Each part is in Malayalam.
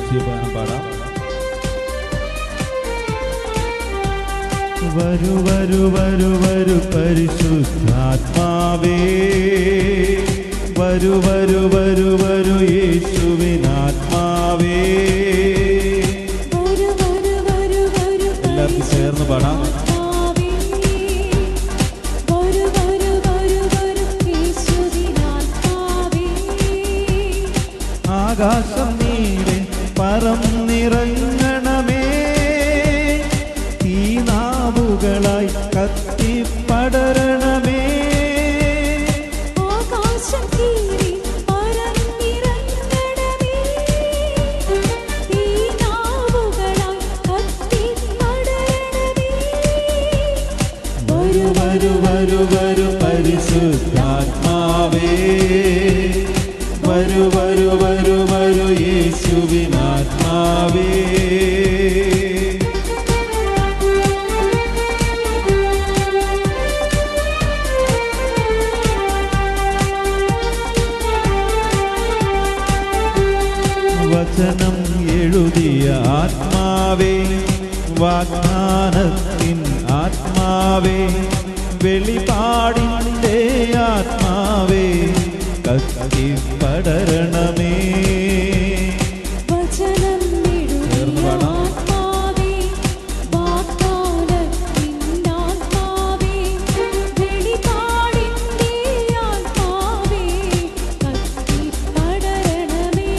ദേശീയഗാനം പാടാം വരു വരു വരു വരു പരിശുദ്ധാത്മാവേ വരു വരു വരു വരു യേശുവിനാത്മാവേ വരു വരു വരു വരു എല്ലാവർക്കും ചേർന്ന് പാടാം ആത്മാവേ വരു വരു വരു വരു യേശുവിനാത്മാവേ ആകാശം നീടെ പറന്നിറങ്ങണമേ തീനാവുകളായി കത്തിപ്പടരണമേ ആകാശം കീറി പരന്നിറങ്ങണമേ തീനാവുകളായി കത്തിപ്പടരണമേ വരു വരു വരു വരു പരിശുദ്ധാത്മാവേ വരു വരു വരു വരു യേശുവിനാത്മാവേ വചനം എഴുതിയ ആത്മാവേ വാഗ്ദാനത്തിൻ ആത്മാവേ വെളിപാടിൻ്റെ ആത്മാവേ കത്തി പടരണമേ വചനം ചേർന്ന് പാടാം. ആത്മാവേ വാഗ്ദാനത്തിൻ ആത്മാവേ വെളിപാടിന്റെ ആത്മാവേ കത്തിപ്പടരണമേ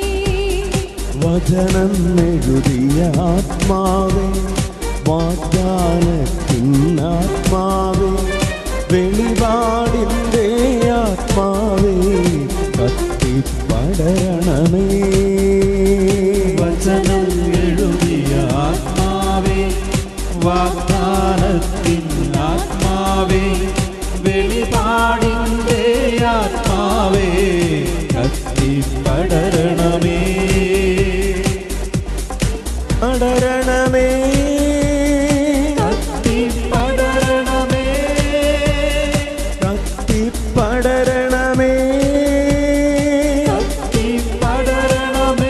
വചനം എഴുതിയ ആത്മാവേ വാഗ്ദാനത്തിൻ ആത്മാവേ വെളിപാടിൻ്റെ ആത്മാവേ കത്തിപ്പടരണമേ വചനം എഴുതിയ ആത്മാവേ വാഗ്ദാനത്തിൻ ആത്മാവേ വെളിപാടിൻ്റെ ആത്മാവേ കത്തി പടരണമേ പടരണമേ കത്തി പടരണമേ കത്തിപ്പടരണമേ കത്തി പടരണമേ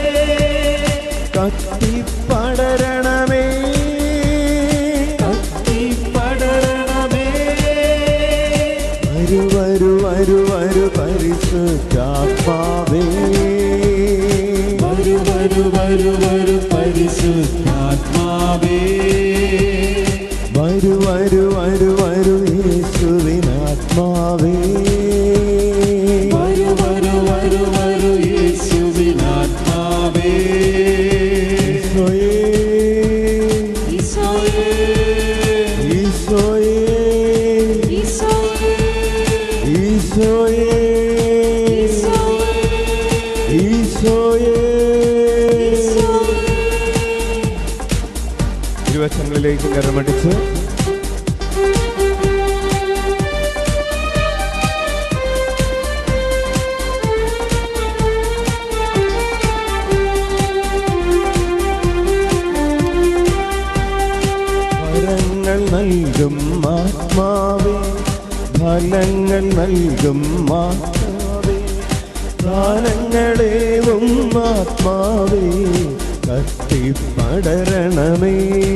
കത്തിപ്പടരണമേ കത്തി പടരണമേ വരു വരു വരു വരു പരിശുദ്ധാത്മാവേ വരു വരു വരു വരു പരിശുദ്ധാത്മാവേ വരു വരു വരു വരു യേശുവിനാത്മാവേ വരു വരു വരു വരു യേശുവിനാത്മാവേ ഈശോയേ ഈശോയേ ഈശോയേ ഈശോയേ ഈശോയേ ഈശോയേ ഈശോയേ ഇരുവശങ്ങളിലേക്ക് കരമടിച്ച് വരങ്ങൾ നൽകും ആത്മാവേ ഫലങ്ങൾ നൽകും ആത്മാവേ ദാനങ്ങളേവും ആത്മാവേ കത്തിപ്പടരണമേ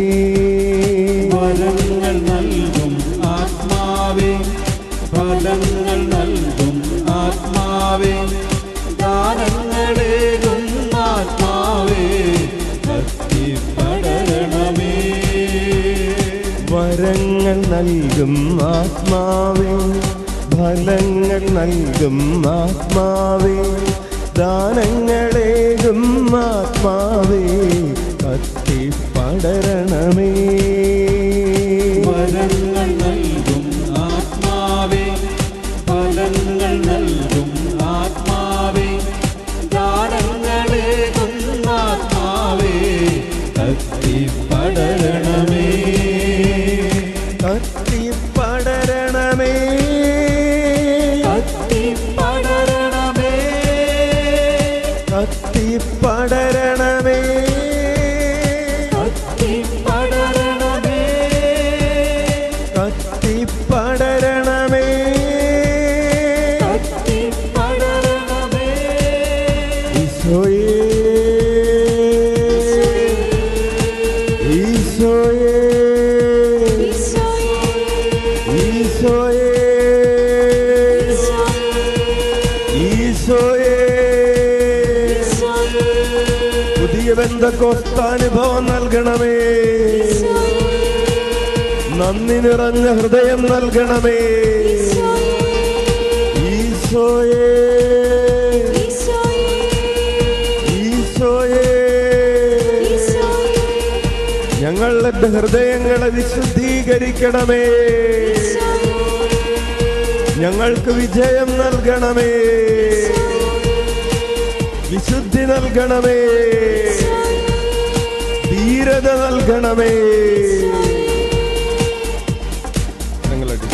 വരങ്ങൾ നൽകും ആത്മാവേ ഫലങ്ങൾ നൽകും ആത്മാവേ ദാനങ്ങളേകും ആത്മാവേ കത്തി പടരണമേ വരങ്ങൾ നൽകും ആത്മാവേ ഫലങ്ങൾ നൽകും ആത്മാവേ ദാനങ്ങളേകും ആത്മാവേ കത്തിപ്പടരണമേ വരങ്ങൾ നൽകും ആത്മാവേ ഫലങ്ങൾ നൽകും ആത്മാവേ ദാനങ്ങളേകും ആത്മാവേ കത്തി പടരണമേ കത്തിപ്പടരണമേ കത്തി പടരണമേ കത്തിപ്പടരണമേ കത്തി പടരണമേ കത്തിപ്പടരണമേ കത്തി പടരണമേ ഈശോയേ പുതിയ ബന്ധക്കോസ്താനുഭവം നൽകണമേ നന്ദി നിറഞ്ഞ ഹൃദയം നൽകണമേ ഈശോയേ ഈശോയേ ഞങ്ങളുടെ ഹൃദയങ്ങളെ വിശുദ്ധീകരിക്കണമേ ഞങ്ങൾക്ക് വിജയം നൽകണമേ വിശുദ്ധി നൽകണമേ ധീരത നൽകണമേ ഞങ്ങളടി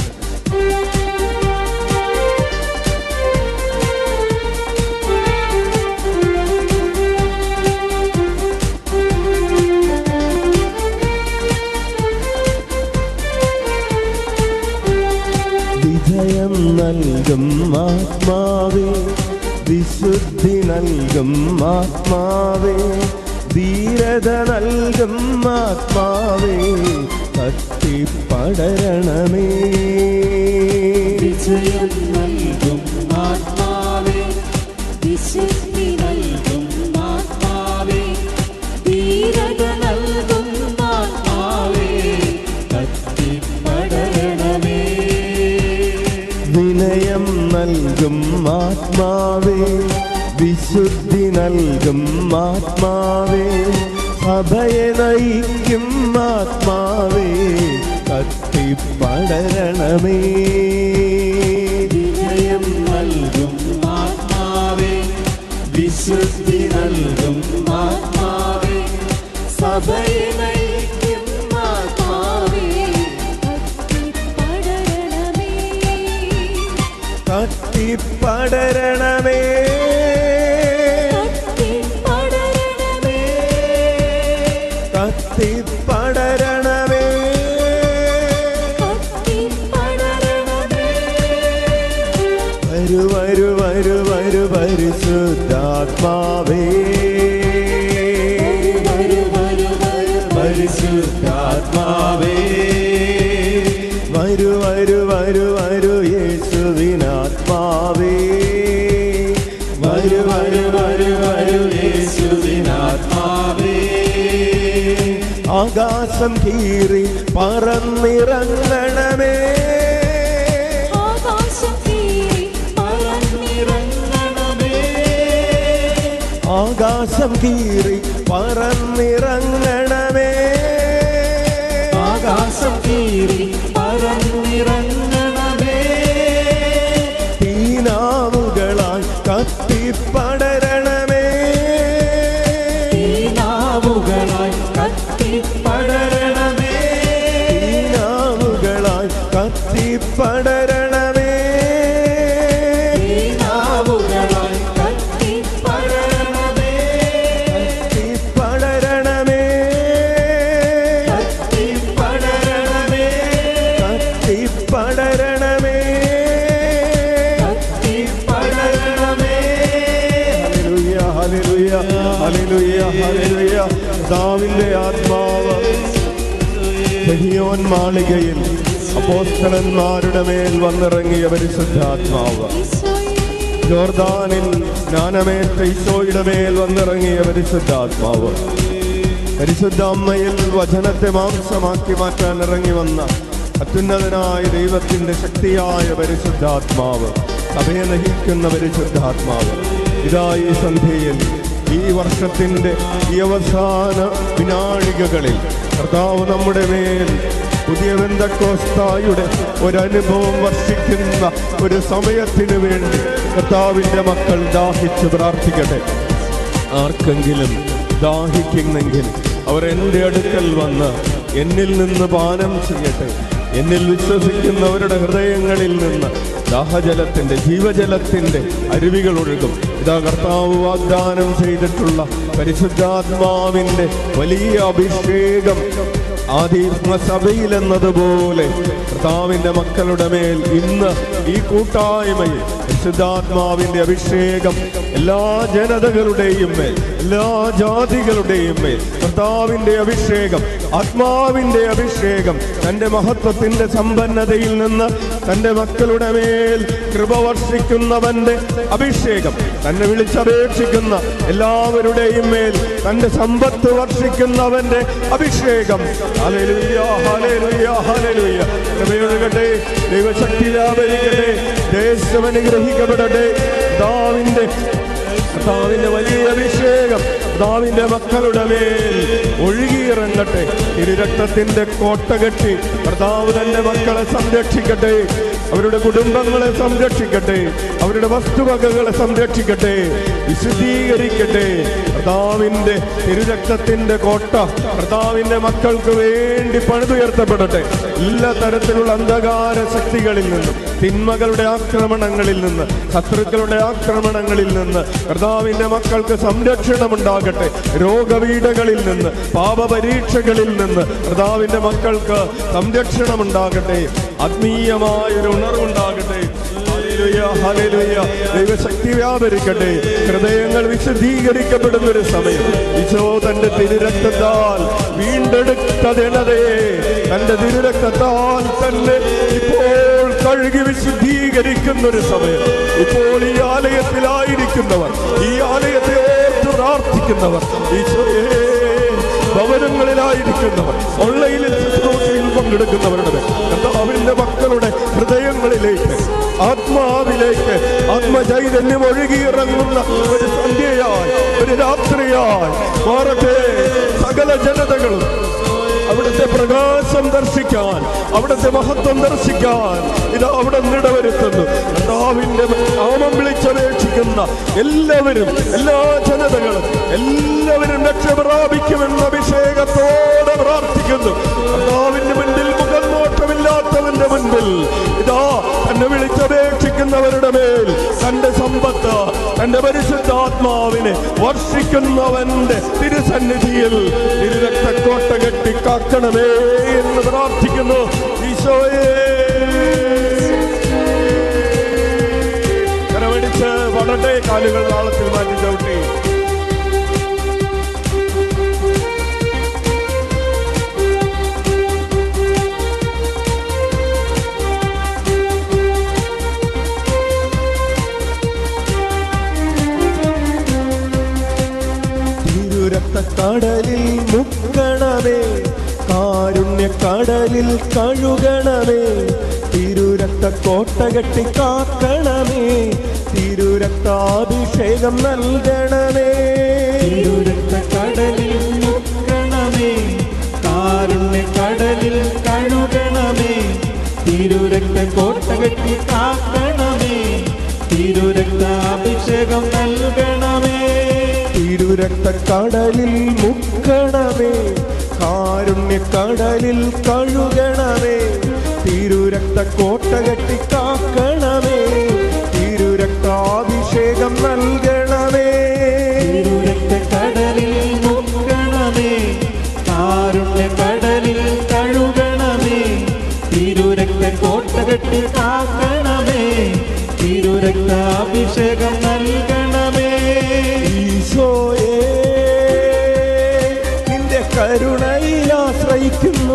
വിജയം നൽകും ആത്മാവേ വിശുദ്ധി നൽകും ആത്മാവേ ധീരത നൽകും ആത്മാവേ കത്തിപ്പടരണമേ വിജയം നൽകും ആത്മാവേ വിശുദ്ധി നൽകും ആത്മാവേ ധീരത നൽകും ആത്മാവേ കത്തിപ്പടരണമേ വിനയം നൽകും ആത്മാവേ വിശുദ്ധി നൽകും ആത്മാവേ സഭയെ നയിക്കും ആത്മാവേ കത്തിപ്പടരണമേ വിജയം നൽകും ആത്മാവേ വിശുദ്ധി നൽകും ആത്മാവേ സഭയെ നയിക്കും ആത്മാവേ കത്തിപ്പടരണമേ കത്തിപ്പടരണമേ വരു വരു വരു വരു പരിശുദ്ധാത്മാവേ പരിശുദ്ധാത്മാവേ വരു വരു വരു വരു യേശുവിനാത്മാവേ വരു വരു വരു വരു യേശുവിനാത്മാവേ ആകാശം കീറി പറന്നിറങ്ങണമേ പറന്നിറങ്ങണമേ ആകാശം കീറി പറന്നിറങ്ങണമേ ആകാശം കീറി പറന്നിറങ്ങണമേ തീനാവുകളായി കത്തിപ്പടരണമേ നാവുകളായി കത്തിപ്പടരണമേ തീനാവുകളായി കത്തിപ്പടരണമേ നാവുകളായി കത്തിപ്പടരണമേ കത്തിപ്പടരണമേ കത്തിപ്പടരണമേ കത്തിപ്പടരണമേ കത്തിപ്പടരണമേ ഹല്ലേലൂയ ഹല്ലേലൂയ ഹല്ലേലൂയ ഹല്ലേലൂയ ദാവിന്റെ ആത്മാവ് ബഹിയോൻ മാളികയിൽ അപ്പോസ്തലന്മാരുടെ മേൽ വന്നിറങ്ങിയ പരിശുദ്ധാത്മാവ് ജോർദാനിൽ ജ്ഞാനമേറ്റ ഈശോയുടെ മേൽ വന്നിറങ്ങിയ പരിശുദ്ധാത്മാവ് പരിശുദ്ധ അമ്മയിൽ വചനത്തെ മാംസമാക്കി മാറ്റാൻ ഇറങ്ങി വന്ന അത്യുന്നതനായ ദൈവത്തിന്റെ ശക്തിയായ പരിശുദ്ധാത്മാവ് സഭയെ നയിക്കുന്ന പരിശുദ്ധാത്മാവ് ഇതാ ഈ സന്ധ്യയിൽ ഈ വർഷത്തിന്റെ ഈ അവസാന വിനാഴികകളിൽ കർത്താവ് നമ്മുടെ മേൽ പുതിയ ബന്ധക്കോസ്തായുടെ ഒരനുഭവം വർഷിക്കുന്ന ഒരു സമയത്തിന് വേണ്ടി കർത്താവിന്റെ മക്കൾ ദാഹിച്ച് പ്രാർത്ഥിക്കട്ടെ ആർക്കെങ്കിലും ദാഹിക്കുന്നെങ്കിൽ അവർ എൻ്റെ അടുക്കൽ വന്ന് എന്നിൽ നിന്ന് പാനം ചെയ്യട്ടെ എന്നിൽ വിശ്വസിക്കുന്നവരുടെ ഹൃദയങ്ങളിൽ നിന്ന് ദാഹജലത്തിന്റെ ജീവജലത്തിന്റെ അരുവികൾ ഒഴുകും ഇതാ കർത്താവ് വാഗ്ദാനം ചെയ്തിട്ടുള്ള പരിശുദ്ധാത്മാവിന്റെ വലിയ അഭിഷേകം ആദിമ സഭയിൽ എന്നതുപോലെ കർത്താവിന്റെ മക്കളുടെ മേൽ ഇന്ന് ഈ കൂട്ടായ്മയിൽ പരിശുദ്ധാത്മാവിന്റെ അഭിഷേകം എല്ലാ ജനതകളുടെയും മേൽ എല്ലാ ജാതികളുടെയും മേൽ കർത്താവിന്റെ അഭിഷേകം ആത്മാവിന്റെ അഭിഷേകം തന്റെ മഹത്വത്തിന്റെ സമ്പന്നതയിൽ നിന്ന് തന്റെ മക്കളുടെ മേൽ കൃപ വർഷിക്കുന്നവന്റെ അഭിഷേകം തന്നെ വിളിച്ചപേക്ഷിക്കുന്ന എല്ലാവരുടെയും മേൽ തന്റെ സമ്പത്ത് വർഷിക്കുന്നവന്റെ അഭിഷേകം ഹല്ലേലൂയ ഹല്ലേലൂയ ഹല്ലേലൂയ കൃപയൊഴുകട്ടെ ദൈവശക്തി വ്യാപരിക്കട്ടെ ദേശം അനുഗ്രഹിക്കപ്പെടട്ടെ ദാവിന്റെ കർത്താവിന്റെ വലിയ അഭിഷേകം കർത്താവിന്റെ മക്കളുടെ മേൽ ഒഴുകിയിറങ്ങട്ടെ തിരുരക്തത്തിന്റെ കോട്ട കെട്ടി കർത്താവ് തന്റെ മക്കളെ സംരക്ഷിക്കട്ടെ അവരുടെ കുടുംബങ്ങളെ സംരക്ഷിക്കട്ടെ അവരുടെ വസ്തുവകകളെ സംരക്ഷിക്കട്ടെ വിശുദ്ധീകരിക്കട്ടെ കർത്താവിന്റെ തിരുരക്തത്തിന്റെ കോട്ട കർത്താവിന്റെ മക്കൾക്ക് വേണ്ടി പണിതുയർത്തപ്പെടട്ടെ എല്ലാ തരത്തിലുള്ള അന്ധകാര ശക്തികളിൽ നിന്നും തിന്മകളുടെ ആക്രമണങ്ങളിൽ നിന്ന് ശത്രുക്കളുടെ ആക്രമണങ്ങളിൽ നിന്ന് കർത്താവിന്റെ മക്കൾക്ക് സംരക്ഷണമുണ്ടാകട്ടെ രോഗപീഠകളിൽ നിന്ന് പാപപരീക്ഷകളിൽ നിന്ന് കർത്താവിന്റെ മക്കൾക്ക് സംരക്ഷണമുണ്ടാകട്ടെ ആത്മീയമായൊരു ഉണർവുണ്ടാകട്ടെ ഹല്ലേലൂയ, ഹല്ലേലൂയ. ദൈവശക്തി വ്യാപരിക്കട്ടെ ഹൃദയങ്ങൾ വിശദീകരിക്കപ്പെടുന്ന ഒരു സമയം ഈശോ തന്റെ തിരുരക്തത്താൽ വീണ്ടെടുത്ത ജനതയെ തന്റെ തിരുരക്തത്താൽ തന്നെ ഇപ്പോൾ കഴുകി വിശുദ്ധീകരിക്കുന്ന ഒരു സമയം ഇപ്പോൾ ഈ ആലയത്തിലായിരിക്കുന്നവർ ഈ ആലയത്തെ ഓർത്ത് പ്രാർത്ഥിക്കുന്നവർ ഈശോയെ ഭവനങ്ങളിലായിരിക്കുന്നവർ ഓൺലൈനിൽ ശുശ്രൂഷയിൽ പങ്കെടുക്കുന്നവരുടെ മേൽ കർത്താവിന്റെ മക്കളുടെ ഹൃദയങ്ങളിലേക്ക് ആത്മാവിലേക്ക് ആത്മചൈതന്യം ഒഴുകിയിറങ്ങുന്ന ഒരു സന്ധ്യയായി ഒരു രാത്രിയായി മാറട്ടെ സകല ജനതകളും അവിടുത്തെ പ്രകാശം ദർശിക്കാൻ അവിടുത്തെ മഹത്വം ദർശിക്കാൻ ഇത് അവിടെ നിടവരുത്തുന്നു കർത്താവിന്റെ നാമം വിളിച്ചപേക്ഷിക്കുന്ന എല്ലാവരും എല്ലാ ജനതകളും എല്ലാവരും രക്ഷ പ്രാപിക്കുമെന്ന അഭിഷേകത്തോടെ പ്രാർത്ഥിക്കുന്നു കർത്താവിന്റെ മുൻപിൽ മുഖം നോട്ടമില്ലാത്തവന്റെ മുൻപിൽ ഇതാ തന്നെ വിളിച്ചപേക്ഷിക്കുന്നവരുടെ മേൽ തന്റെ സമ്പത്ത് തന്റെ പരിശുദ്ധാത്മാവിനെ വർഷിക്കുന്നവന്റെ തിരുസന്നിധിയിൽ തിരുരക്തക്കോട്ട കെട്ടി കാക്കണമേ എന്ന് പ്രാർത്ഥിക്കുന്നു ഈശോയെ കരമടിച്ച് വളട്ടെ കാലുകൾ താളത്തിൽ മാറ്റി ചവിട്ടി തിരുരക്തക്കടലിൽ മുക്കണമേ കാരുണ്യക്കടലിൽ കഴുകണമേ തിരുരക്ത കോട്ട കെട്ടി കാക്കണമേ തിരുരക്താഭിഷേകം നൽകണമേ തിരുരക്തക്കടലിൽ മുക്കണമേ കാരുണ്യക്കടലിൽ കഴുകണമേ തിരുരക്ത കോട്ട കെട്ടി കാക്കണമേ തിരുരക്താഭിഷേകം നൽകണമേ തിരുരക്തക്കടലിൽ മുക്കണമേ കാരുണ്യക്കടലിൽ കഴുകണമേ തിരുരക്ത കോട്ട കെട്ടി കാക്കണമേ തിരുരക്താഭിഷേകം നൽകണമേ തിരുരക്തക്കടലിൽ മുക്കണമേ കാരുണ്യക്കടലിൽ കഴുകണമേ തിരുരക്ത കോട്ട കെട്ടി കാക്കണമേ തിരുരക്താഭിഷേകം നൽകണമേ ഈശോയെ നിന്റെ കരുണയിൽ ആശ്രയിക്കുന്നു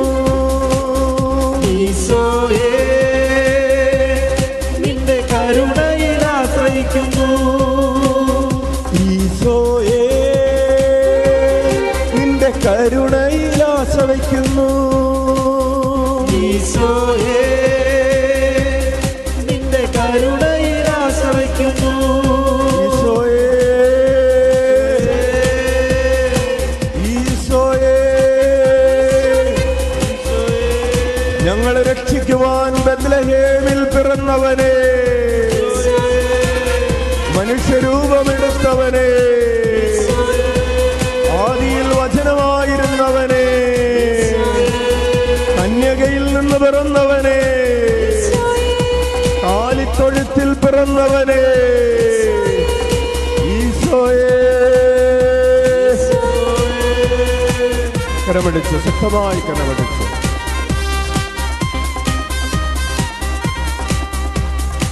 ഈശോയേ നിന്റെ കരുണയിൽ ആശ്രയിക്കുന്നു ഈശോയെ നിന്റെ കരുണയിൽ ആശ്രയിക്കുന്നു ഈശോയേ നിന്റെ കരുണയിൽ ആശ്രയിക്കുന്നു ഈശോയെ ഈശോയെ ഞങ്ങളെ രക്ഷിക്കുവാൻ ബദ്ലഹേമിൽ പിറന്നവനെ മനുഷ്യരൂപമെടുത്തവനെ ആദിയിൽ വചനമായിരുന്നവനെ കന്യകയിൽ നിന്ന് പിറന്നവനെ കാലിത്തൊഴുത്തിൽ പിറന്നവനെ ഈശോയെ കരമടിച്ചു ശക്തമായി കരമടിച്ചു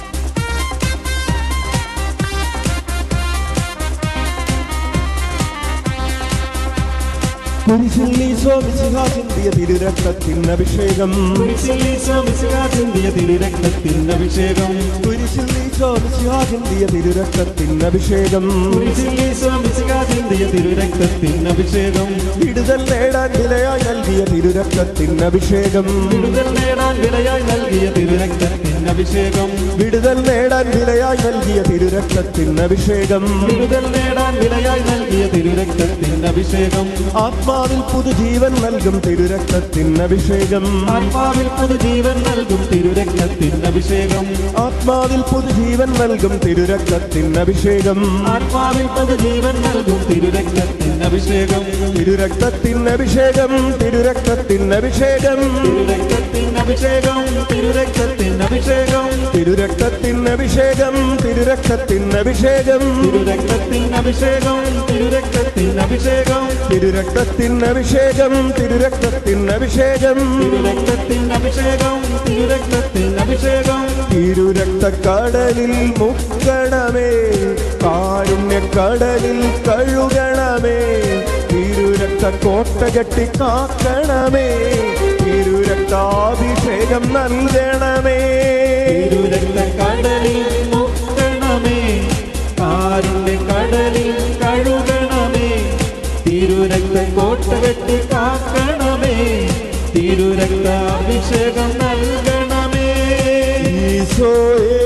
കുരിശിൽ ഈശോ മിശിഹ ചിന്തിയ തിരുരക്തത്തിൻ അഭിഷേകം കുരിശിൽ ഈശോ മിശിഹാ ചിന്തിയ തിരുരക്തത്തിൻ അഭിഷേകം കുരിശിൽ ഈശോ മിശിഹ ചിന്തിയ തിരുരക്തത്തിൻ അഭിഷേകം കുരിശിൽ ഈശോ മിശിഹാ ചിന്തിയ തിരുരക്തത്തിൻ അഭിഷേകം വിടുതൽ നേടാൻ വിലയായി നൽകിയ തിരുരക്തത്തിൻ അഭിഷേകം വിടുതൽ നേടാൻ വിലയായി നൽകിയ തിരുരക്തത്തിൻ അഭിഷേകം വിടുതൽ നേടാൻ വിലയായി നൽകിയ തിരുരക്തത്തിൻ അഭിഷേകം വിടുതൽ നേടാൻ വിലയായി നൽകിയ തിരുരക്തത്തിൻ അഭിഷേകം ആത്മാവിൽ പുതുജീവൻ നൽകും തിരുരക്തത്തിൻ അഭിഷേകം ആത്മാവിൽ പുതുജീവൻ നൽകും തിരുരക്തത്തിൻ അഭിഷേകം ആത്മാവിൽ പുതുജീവൻ നൽകും തിരുരക്തത്തിൻ അഭിഷേകം ആത്മാവിൽ പുതുജീവൻ നൽകും തിരുരക്തത്തിൻ അഭിഷേകം തിരുരക്തത്തിൻ അഭിഷേകം തിരുരക്തത്തിൻ അഭിഷേകം തിരുരക്തത്തിൻ അഭിഷേകം തിരുരക്തത്തിൻ അഭിഷേകം തിരുരക്തത്തിൻ അഭിഷേകം തിരുരക്തത്തിൻ അഭിഷേകം തിരുരക്തത്തിൻ അഭിഷേകം തിരുരക്തത്തിൻ അഭിഷേകം തിരുരക്തത്തിൻ അഭിഷേകം തിരുരക്തത്തിൻ അഭിഷേകം തിരുരക്തത്തിൻ അഭിഷേകം തിരുരക്തത്തിൻ അഭിഷേകം തിരുരക്തക്കടലിൽ മുക്കണമേ കാരുണ്യക്കടലിൽ കഴുകണമേ തിരുരക്ത കോട്ട കെട്ടി കാക്കണമേ തിരുരക്താഭിഷേകം നൽകണമേ തിരുരക്തക്കടലിൽ മുക്കണമേ കാരുണ്യ കടലിൽ കഴുകണമേ തിരുരക്ത കോട്ട വെട്ടി കാക്കണമേ തിരുരക്ത അഭിഷേകം നൽകണമേ ഈശോയേ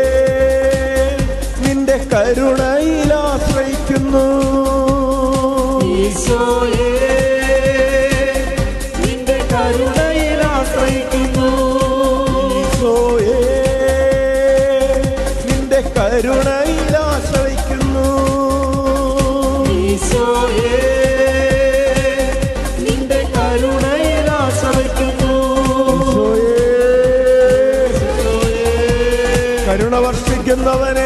നിന്റെ കരുണയിൽ ആശ്രയിക്കുന്നു ഈശോയേ നിന്റെ കരുണയിൽ ആശ്രയിക്കുന്നു ഈശോയേ നിന്റെ കരുണയിൽ ആശ്രയിക്കുന്നു ഈശോയേ നിന്റെ കരുണയിൽ ആശ്രയിക്കുന്നു ഈശോയേ കരുണ വർഷിക്കുന്നവനെ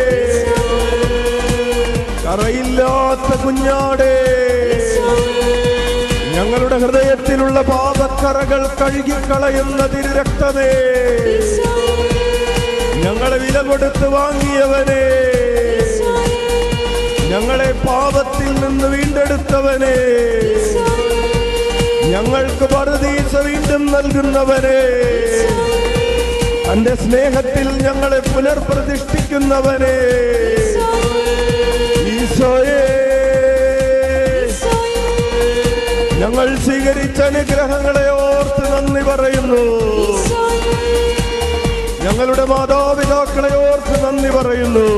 കറയില്ലാത്ത കുഞ്ഞാടേ ഞങ്ങളുടെ ഹൃദയത്തിലുള്ള പാപക്കറകൾ കഴുകിക്കളയുന്ന തിരുരക്തമേ ഞങ്ങളെ വില കൊടുത്ത് വാങ്ങിയവനെ ഞങ്ങളെ പാപത്തിൽ നിന്ന് വീണ്ടെടുത്തവനെ ഞങ്ങൾക്ക് പറുദീസ വീണ്ടും നൽകുന്നവനെ തന്റെ സ്നേഹത്തിൽ ഞങ്ങളെ പുനർപ്രതിഷ്ഠിക്കുന്നവനെ ഈശോയെ ഞങ്ങൾ സ്വീകരിച്ച അനുഗ്രഹങ്ങളെ ഓർത്ത് നന്ദി പറയുന്നു ഞങ്ങളുടെ മാതാപിതാക്കളെ ഓർത്ത് നന്ദി പറയുന്നു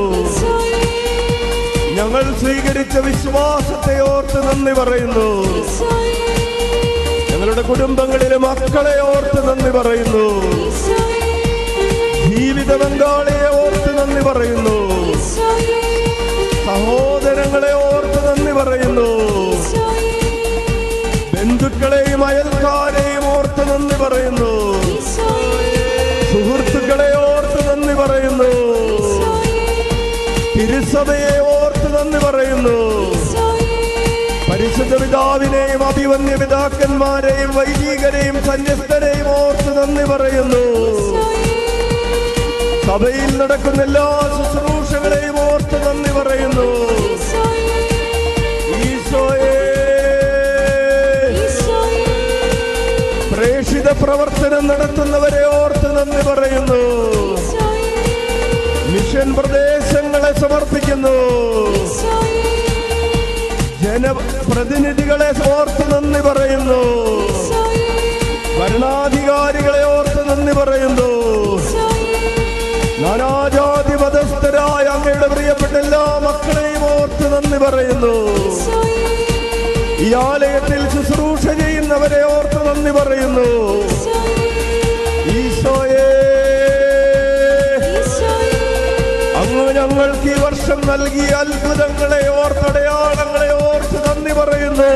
ഞങ്ങൾ സ്വീകരിച്ച വിശ്വാസത്തെ ഓർത്ത് നന്ദി പറയുന്നു ഞങ്ങളുടെ കുടുംബങ്ങളിലെ മക്കളെ ഓർത്ത് നന്ദി പറയുന്നു ജീവിത പങ്കാളിയെ ഓർത്ത് നന്ദി പറയുന്നു സഹോദരങ്ങളെ ഓർത്ത് നന്ദി പറയുന്നു ബന്ധുക്കളെയും അയൽക്കാരെയും ഓർത്ത് നന്ദി പറയുന്നു സുഹൃത്തുക്കളെ ഓർത്ത് നന്ദി പറയുന്നു തിരുസഭയെ ഓർത്ത് നന്ദി പറയുന്നു പരിശുദ്ധ പിതാവിനെയും അഭിവന്യ പിതാക്കന്മാരെയും വൈദികരെയും സന്യസ്തരെയും ഓർത്ത് നന്ദി പറയുന്നു സഭയിൽ നടക്കുന്ന എല്ലാ ശുശ്രൂഷകളെയും ഓർത്ത് നന്ദി പറയുന്നു ഈശോയെ പ്രേക്ഷിത പ്രവർത്തനം നടത്തുന്നവരെ ഓർത്ത് നന്ദി പറയുന്നു മിഷൻ പ്രദേശങ്ങളെ സമർപ്പിക്കുന്നു ജനപ്രതിനിധികളെ ഓർത്ത് നന്ദി പറയുന്നു ഭരണാധികാരികളെ ഓർത്ത് നന്ദി പറയുന്നു നാനാജാതി മതസ്ഥരായ അങ്ങയുടെ പ്രിയപ്പെട്ട എല്ലാ മക്കളെയും ഓർത്ത് നന്ദി പറയുന്നു ഈ ആലയത്തിൽ ശുശ്രൂഷ ചെയ്യുന്നവരെ ഓർത്ത് നന്ദി പറയുന്നു ഈശോയെ അങ്ങ് ഞങ്ങൾക്ക് ഈ വർഷം നൽകിയ അത്ഭുതങ്ങളെ ഓർത്തടയാളങ്ങളെ ഓർത്ത് നന്ദി പറയുന്നു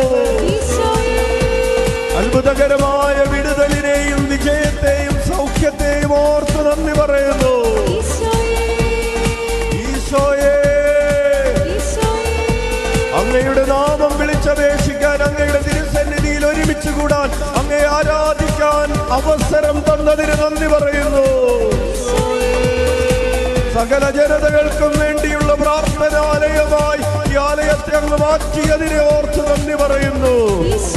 അത്ഭുതകരമായ വിടുതലിനെയും വിജയത്തെയും സൗഖ്യത്തെയും ഓർത്ത് നന്ദി പറയുന്നു ഈശോയെ അങ്ങയുടെ നാമം വിളിച്ചപേക്ഷിക്കാൻ അങ്ങയുടെ തിരുസന്നിധിയിൽ ഒരുമിച്ച് കൂടാൻ അങ്ങയെ ആരാധിക്കാൻ അവസരം തന്നതിന് നന്ദി പറയുന്നു സകല ജനതകൾക്കും വേണ്ടിയുള്ള പ്രാർത്ഥനാലയമായി ഈ ആലയത്തെ അങ്ങ് മാറ്റിയതിനെ ഓർത്ത് നന്ദി പറയുന്നു ഈശോ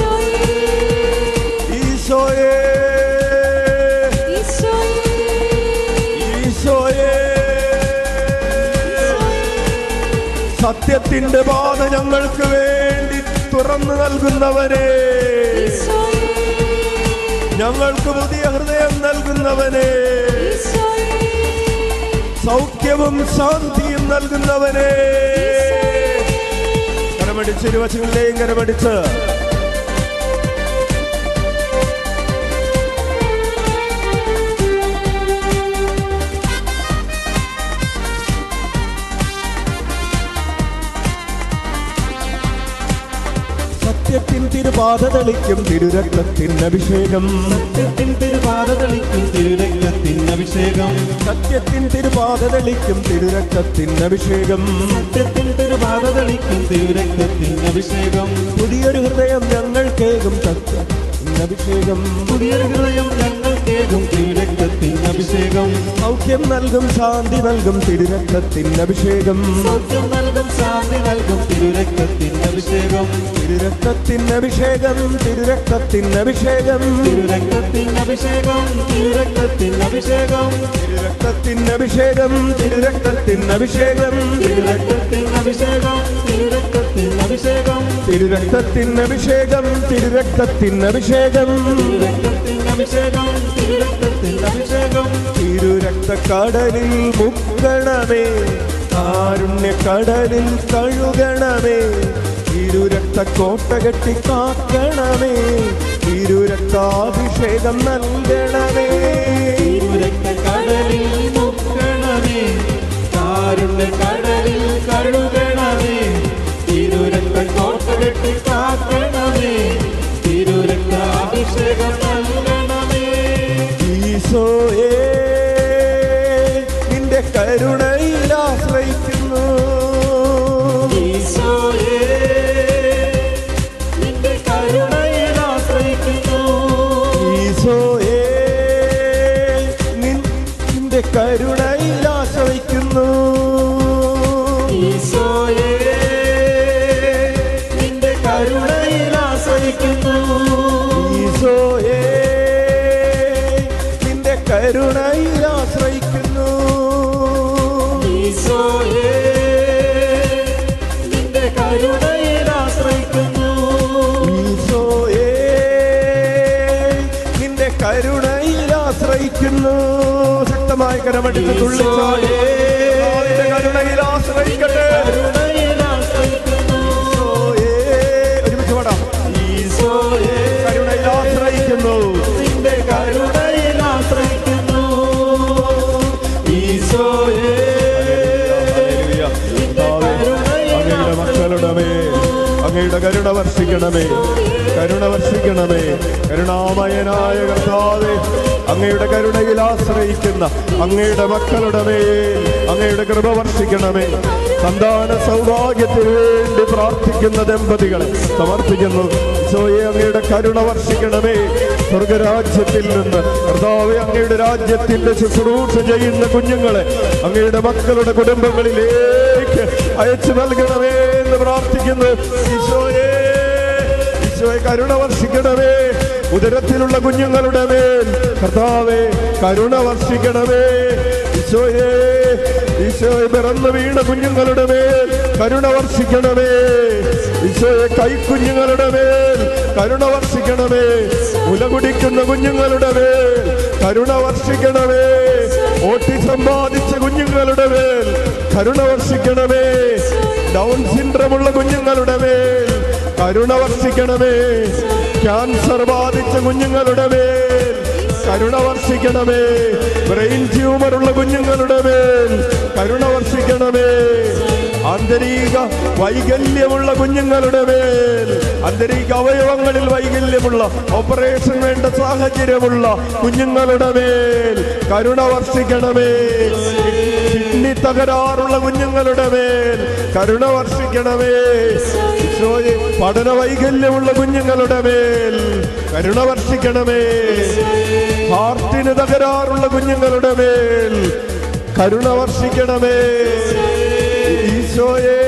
സത്യത്തിന്റെ പാത ഞങ്ങൾക്ക് വേണ്ടി തുറന്നു നൽകുന്നവനെ ഈശോയേ ഞങ്ങൾക്ക് പുതിയ ഹൃദയം നൽകുന്നവനെ സൗഖ്യവും ശാന്തിയും നൽകുന്നവനെ കരമടിച്ച് ഇരുവശങ്ങളിലെയും കരമടിച്ച് സത്യത്തിൻ തിരുപാത തെളിക്കും തിരുരക്തത്തിൻ അഭിഷേകം സത്യത്തിൻ തിരുപാത തെളിക്കും തിരുരക്തത്തിൻ അഭിഷേകം സത്യത്തിൻ തിരുപാത തെളിക്കും തിരുരക്തത്തിൻ അഭിഷേകം സത്യത്തിൻ തിരുപാത തെളിക്കും തിരുരക്തത്തിൻ അഭിഷേകം പുതിയൊരു ഹൃദയം ഞങ്ങൾക്കേകും സത്യ അഭിഷേകം പുതിയൊരു ഹൃദയം ഞങ്ങൾ കേൾക്കും തിരുരക്തത്തിൻ അഭിഷേകം സൗഖ്യം നൽകും ശാന്തി നൽകും തിരുരക്തത്തിൻ അഭിഷേകം സൗഖ്യം നൽകും ശാന്തി നൽകും തിരുരക്തത്തിൻ അഭിഷേകം തിരുരക്തത്തിൻ അഭിഷേകം തിരുരക്തത്തിൻ അഭിഷേകം തിരുരക്തത്തിൻ അഭിഷേകം തിരുരക്തത്തിൻ അഭിഷേകം തിരുരക്തത്തിൻ അഭിഷേകം തിരുരക്തത്തിൻ അഭിഷേകം തിരുരക്തത്തിൻ അഭിഷേകം തിരുരക്തത്തിൻ അഭിഷേകം തിരുരക്തത്തിൻ അഭിഷേകം തിരുരക്തത്തിൻ അഭിഷേകം തിരുരക്തത്തിൻ അഭിഷേകം തിരുരക്തത്തിൻ അഭിഷേകം തിരുരക്തക്കടലിൽ മുക്കണമേ കാരുണ്യക്കടലിൽ കഴുകണമേ തിരുരക്തക്കോട്ട കെട്ടി കാക്കണമേ തിരുരക്താഭിഷേകം നൽകണമേ തിരുരക്തക്കടലിൽ മുക്കണമേ കാരുണ്യക്കടലിൽ കഴുകണമേ തിരുരക്തക്കോട്ട കെട്ടി കാക്കണമേ തിരുരക്താഭിഷേകം നൽകണമേ ഈശോയേ നിന്റെ കരുണയിൽ ആശ്രയിക്കുന്നു ഈശോയേ നിന്റെ കരുണയിൽ ആശ്രയിക്കുന്നു ഈശോയേ നിൻ- നിന്റെ കരുണയിൽ ആശ്രയിക്കുന്നു ഈശോയേ നിന്റെ കരുണയിൽ ആശ്രയിക്കുന്നു ഈശോയേ നിന്റെ കരുണയിൽ ആശ്രയിക്കുന്നു ഈശോയേ നിന്റെ കരുണയിൽ ആശ്രയിക്കുന്നു ഈശോയേ നിന്റെ കരുണയിൽ ആശ്രയിക്കുന്നു ശക്തമായി കരമടിച്ച് തുള്ളിച്ചാടി നിന്റെ കരുണയിൽ ആശ്രയിക്കട്ടെ കരുണയിൽ ആശ്രയിക്കുന്നു ഈശോയേ ഒരുമിച്ച് പാടാം ഈശോയേ കരുണയിൽ ആശ്രയിക്കുന്നു നിന്റെ കരുണയിൽ ആശ്രയിക്കുന്നു ഈശോയേ അങ്ങയുടെ മക്കളുടെ മേൽ അങ്ങയുടെ കരുണ വർഷിക്കണമേ കരുണ വർഷിക്കണമേ കരുണാമയനായ കർത്താവേ അങ്ങയുടെ കരുണയിൽ ആശ്രയിക്കുന്ന അങ്ങയുടെ മക്കളുടെ മേൽ അങ്ങയുടെ കൃപ വർഷിക്കണമേ സന്താന സൗഭാഗ്യത്തിന് വേണ്ടി പ്രാർത്ഥിക്കുന്ന ദമ്പതികളെ സമർപ്പിക്കുന്നു ഈശോയെ അങ്ങയുടെ കരുണ വർഷിക്കണമേ സ്വർഗരാജ്യത്തിൽ നിന്ന് കർത്താവെ അങ്ങയുടെ രാജ്യത്തിന്റെ ശുശ്രൂഷ ചെയ്യുന്ന കുഞ്ഞുങ്ങളെ അങ്ങയുടെ മക്കളുടെ കുടുംബങ്ങളിലേക്ക് അയച്ചു നൽകണമേ എന്ന് പ്രാർത്ഥിക്കുന്നു ഈശോയെ ഈശോയെ കരുണ വർഷിക്കണമേ ഉദരത്തിലുള്ള കുഞ്ഞുങ്ങളുടെ മേൽ കർത്താവെ കരുണ വർഷിക്കണമേ ഈശോയെ ഈശോയെ പിറന്നു വീണ കുഞ്ഞുങ്ങളുടെ മേൽ കരുണ വർഷിക്കണമേ ഈശോയെ കൈക്കുഞ്ഞുങ്ങളുടെ മേൽ കരുണ വർഷിക്കണമേ മുല കുടിക്കുന്ന കുഞ്ഞുങ്ങളുടെ മേൽ കരുണ വർഷിക്കണമേ ഓട്ടിസം ബാധിച്ച കുഞ്ഞുങ്ങളുടെ മേൽ കരുണ വർഷിക്കണമേ ഡൗൺ സിൻഡ്രമുള്ള കുഞ്ഞുങ്ങളുടെ മേൽ കരുണ വർഷിക്കണമേ ക്യാൻസർ ബാധിച്ച കുഞ്ഞുങ്ങളുടെ മേൽ കരുണ വർഷിക്കണമേ ബ്രെയിൻ ട്യൂമർ ഉള്ള കുഞ്ഞുങ്ങളുടെ മേൽ കരുണ വർഷിക്കണമേ ആന്തരിക വൈകല്യമുള്ള കുഞ്ഞുങ്ങളുടെ മേൽ ആന്തരിക അവയവങ്ങളിൽ വൈകല്യമുള്ള ഓപ്പറേഷൻ വേണ്ട സാഹചര്യമുള്ള കുഞ്ഞുങ്ങളുടെ മേൽ കരുണ വർഷിക്കണമേ കിഡ്നി തകരാറുള്ള കുഞ്ഞുങ്ങളുടെ മേൽ കരുണ വർഷിക്കണമേ ഈശോയെ പഠന വൈകല്യമുള്ള കുഞ്ഞുങ്ങളുടെ മേൽ കരുണ വർഷിക്കണമേ ഹാർട്ടിന് തകരാറുള്ള കുഞ്ഞുങ്ങളുടെ മേൽ കരുണ വർഷിക്കണമേ ഈശോയെ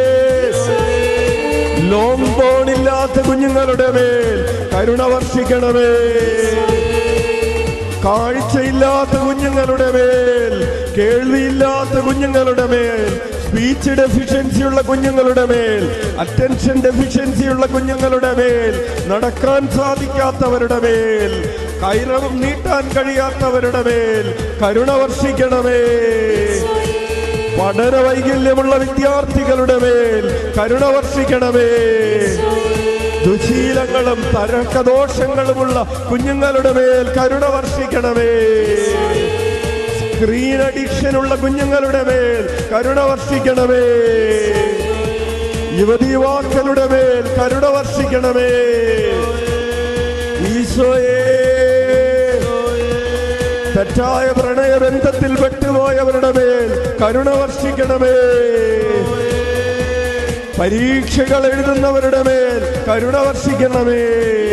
ലോങ് ബോണില്ലാത്ത കുഞ്ഞുങ്ങളുടെ മേൽ കരുണ വർഷിക്കണമേ കാഴ്ചയില്ലാത്ത കുഞ്ഞുങ്ങളുടെ മേൽ കേൾവിയില്ലാത്ത കുഞ്ഞുങ്ങളുടെ മേൽ സ്പീച്ച് ഡെഫിഷ്യൻസി ഉള്ള കുഞ്ഞുങ്ങളുടെ മേൽ അറ്റൻഷൻ ഡെഫിഷ്യൻസി ഉള്ള കുഞ്ഞുങ്ങളുടെ മേൽ നടക്കാൻ സാധിക്കാത്തവരുടെ മേൽ കൈറവും നീട്ടാൻ കഴിയാത്തവരുടെ മേൽ കരുണ വർഷിക്കണമേ പഠന വൈകല്യമുള്ള വിദ്യാർത്ഥികളുടെ മേൽ കരുണ വർഷിക്കണമേ ദുശീലങ്ങളും തരക്കദോഷങ്ങളുമുള്ള കുഞ്ഞുങ്ങളുടെ മേൽ കരുണ വർഷിക്കണമേ സ്ക്രീൻ അഡിക്ഷൻ ഉള്ള കുഞ്ഞുങ്ങളുടെ മേൽ കരുണ വർഷിക്കണമേ യുവതി യുവാക്കളുടെ മേൽ കരുണ വർഷിക്കണമേ ഈശോയേ തെറ്റായ പ്രണയബന്ധത്തിൽ പെട്ടുപോയവരുടെ മേൽ കരുണ വർഷിക്കണമേ പരീക്ഷകൾ എഴുതുന്നവരുടെ മേൽ കരുണ വർഷിക്കണമേ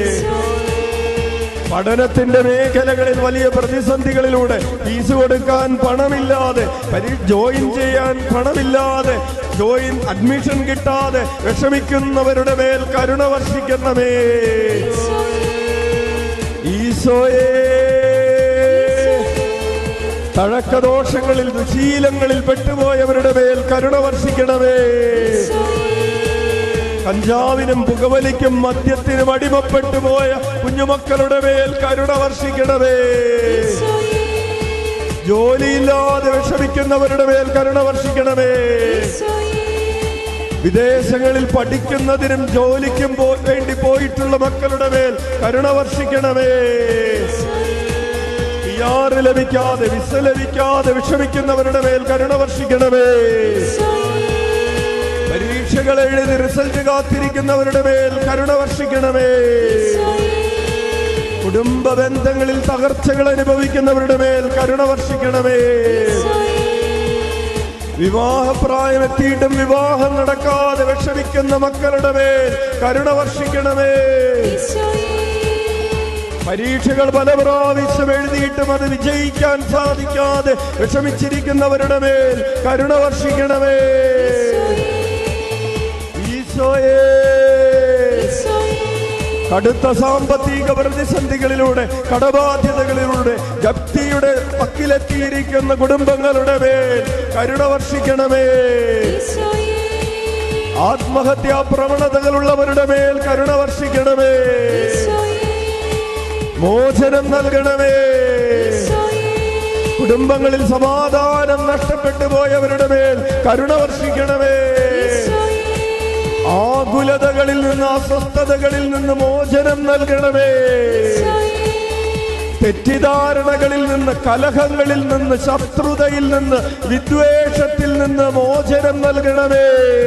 പഠനത്തിന്റെ മേഖലകളിൽ വലിയ പ്രതിസന്ധികളിലൂടെ ഫീസ് കൊടുക്കാൻ പണമില്ലാതെ പരി- ജോയിൻ ചെയ്യാൻ പണമില്ലാതെ ജോയിൻ അഡ്മിഷൻ കിട്ടാതെ വിഷമിക്കുന്നവരുടെ മേൽ കരുണ വർഷിക്കണമേ ഈശോയേ തഴക്കദോഷങ്ങളിൽ ദുശീലങ്ങളിൽ പെട്ടുപോയവരുടെ മേൽ കരുണ വർഷിക്കണമേ കഞ്ചാവിനും പുകവലിക്കും മദ്യത്തിനും അടിമപ്പെട്ടു പോയ കുഞ്ഞുമക്കളുടെ മേൽ കരുണ വർഷിക്കണമേ ജോലിയില്ലാതെ വിഷമിക്കുന്നവരുടെ മേൽ കരുണ വർഷിക്കണമേ വിദേശങ്ങളിൽ പഠിക്കുന്നതിനും ജോലിക്കും പോ- വേണ്ടി പോയിട്ടുള്ള മക്കളുടെ മേൽ കരുണ വർഷിക്കണമേ പിയാറ് ലഭിക്കാതെ വിസ ലഭിക്കാതെ വിഷമിക്കുന്നവരുടെ മേൽ കരുണ വർഷിക്കണമേ പരീക്ഷകൾ എഴുതി റിസൾട്ട് കാത്തിരിക്കുന്നവരുടെ മേൽ കരുണ വർഷിക്കണമേ കുടുംബ ബന്ധങ്ങളിൽ തകർച്ചകൾ അനുഭവിക്കുന്നവരുടെ മേൽ കരുണ വർഷിക്കണമേ വിവാഹപ്രായം എത്തിയിട്ടും വിവാഹം നടക്കാതെ വിഷമിക്കുന്ന മക്കളുടെ മേൽ കരുണ വർഷിക്കണമേ പരീക്ഷകൾ പല പ്രാവശ്യം എഴുതിയിട്ടും അത് വിജയിക്കാൻ സാധിക്കാതെ വിഷമിച്ചിരിക്കുന്നവരുടെ മേൽ കരുണ വർഷിക്കണമേ ഈശോയേ കടുത്ത സാമ്പത്തിക പ്രതിസന്ധികളിലൂടെ കടബാധ്യതകളിലൂടെ ജപ്തിയുടെ പക്കിലെത്തിയിരിക്കുന്ന കുടുംബങ്ങളുടെ മേൽ കരുണ വർഷിക്കണമേ ആത്മഹത്യാ പ്രവണതകളുള്ളവരുടെ മേൽ കരുണ വർഷിക്കണമേ മോചനം നൽകണമേ കുടുംബങ്ങളിൽ സമാധാനം നഷ്ടപ്പെട്ടു പോയവരുടെ മേൽ കരുണ വർഷിക്കണമേ ആകുലതകളിൽ നിന്ന് അസ്വസ്ഥതകളിൽ നിന്ന് മോചനം നൽകണമേ തെറ്റിദ്ധാരണകളിൽ നിന്ന് കലഹങ്ങളിൽ നിന്ന് ശത്രുതയിൽ നിന്ന് വിദ്വേഷത്തിൽ നിന്ന് മോചനം നൽകണമേ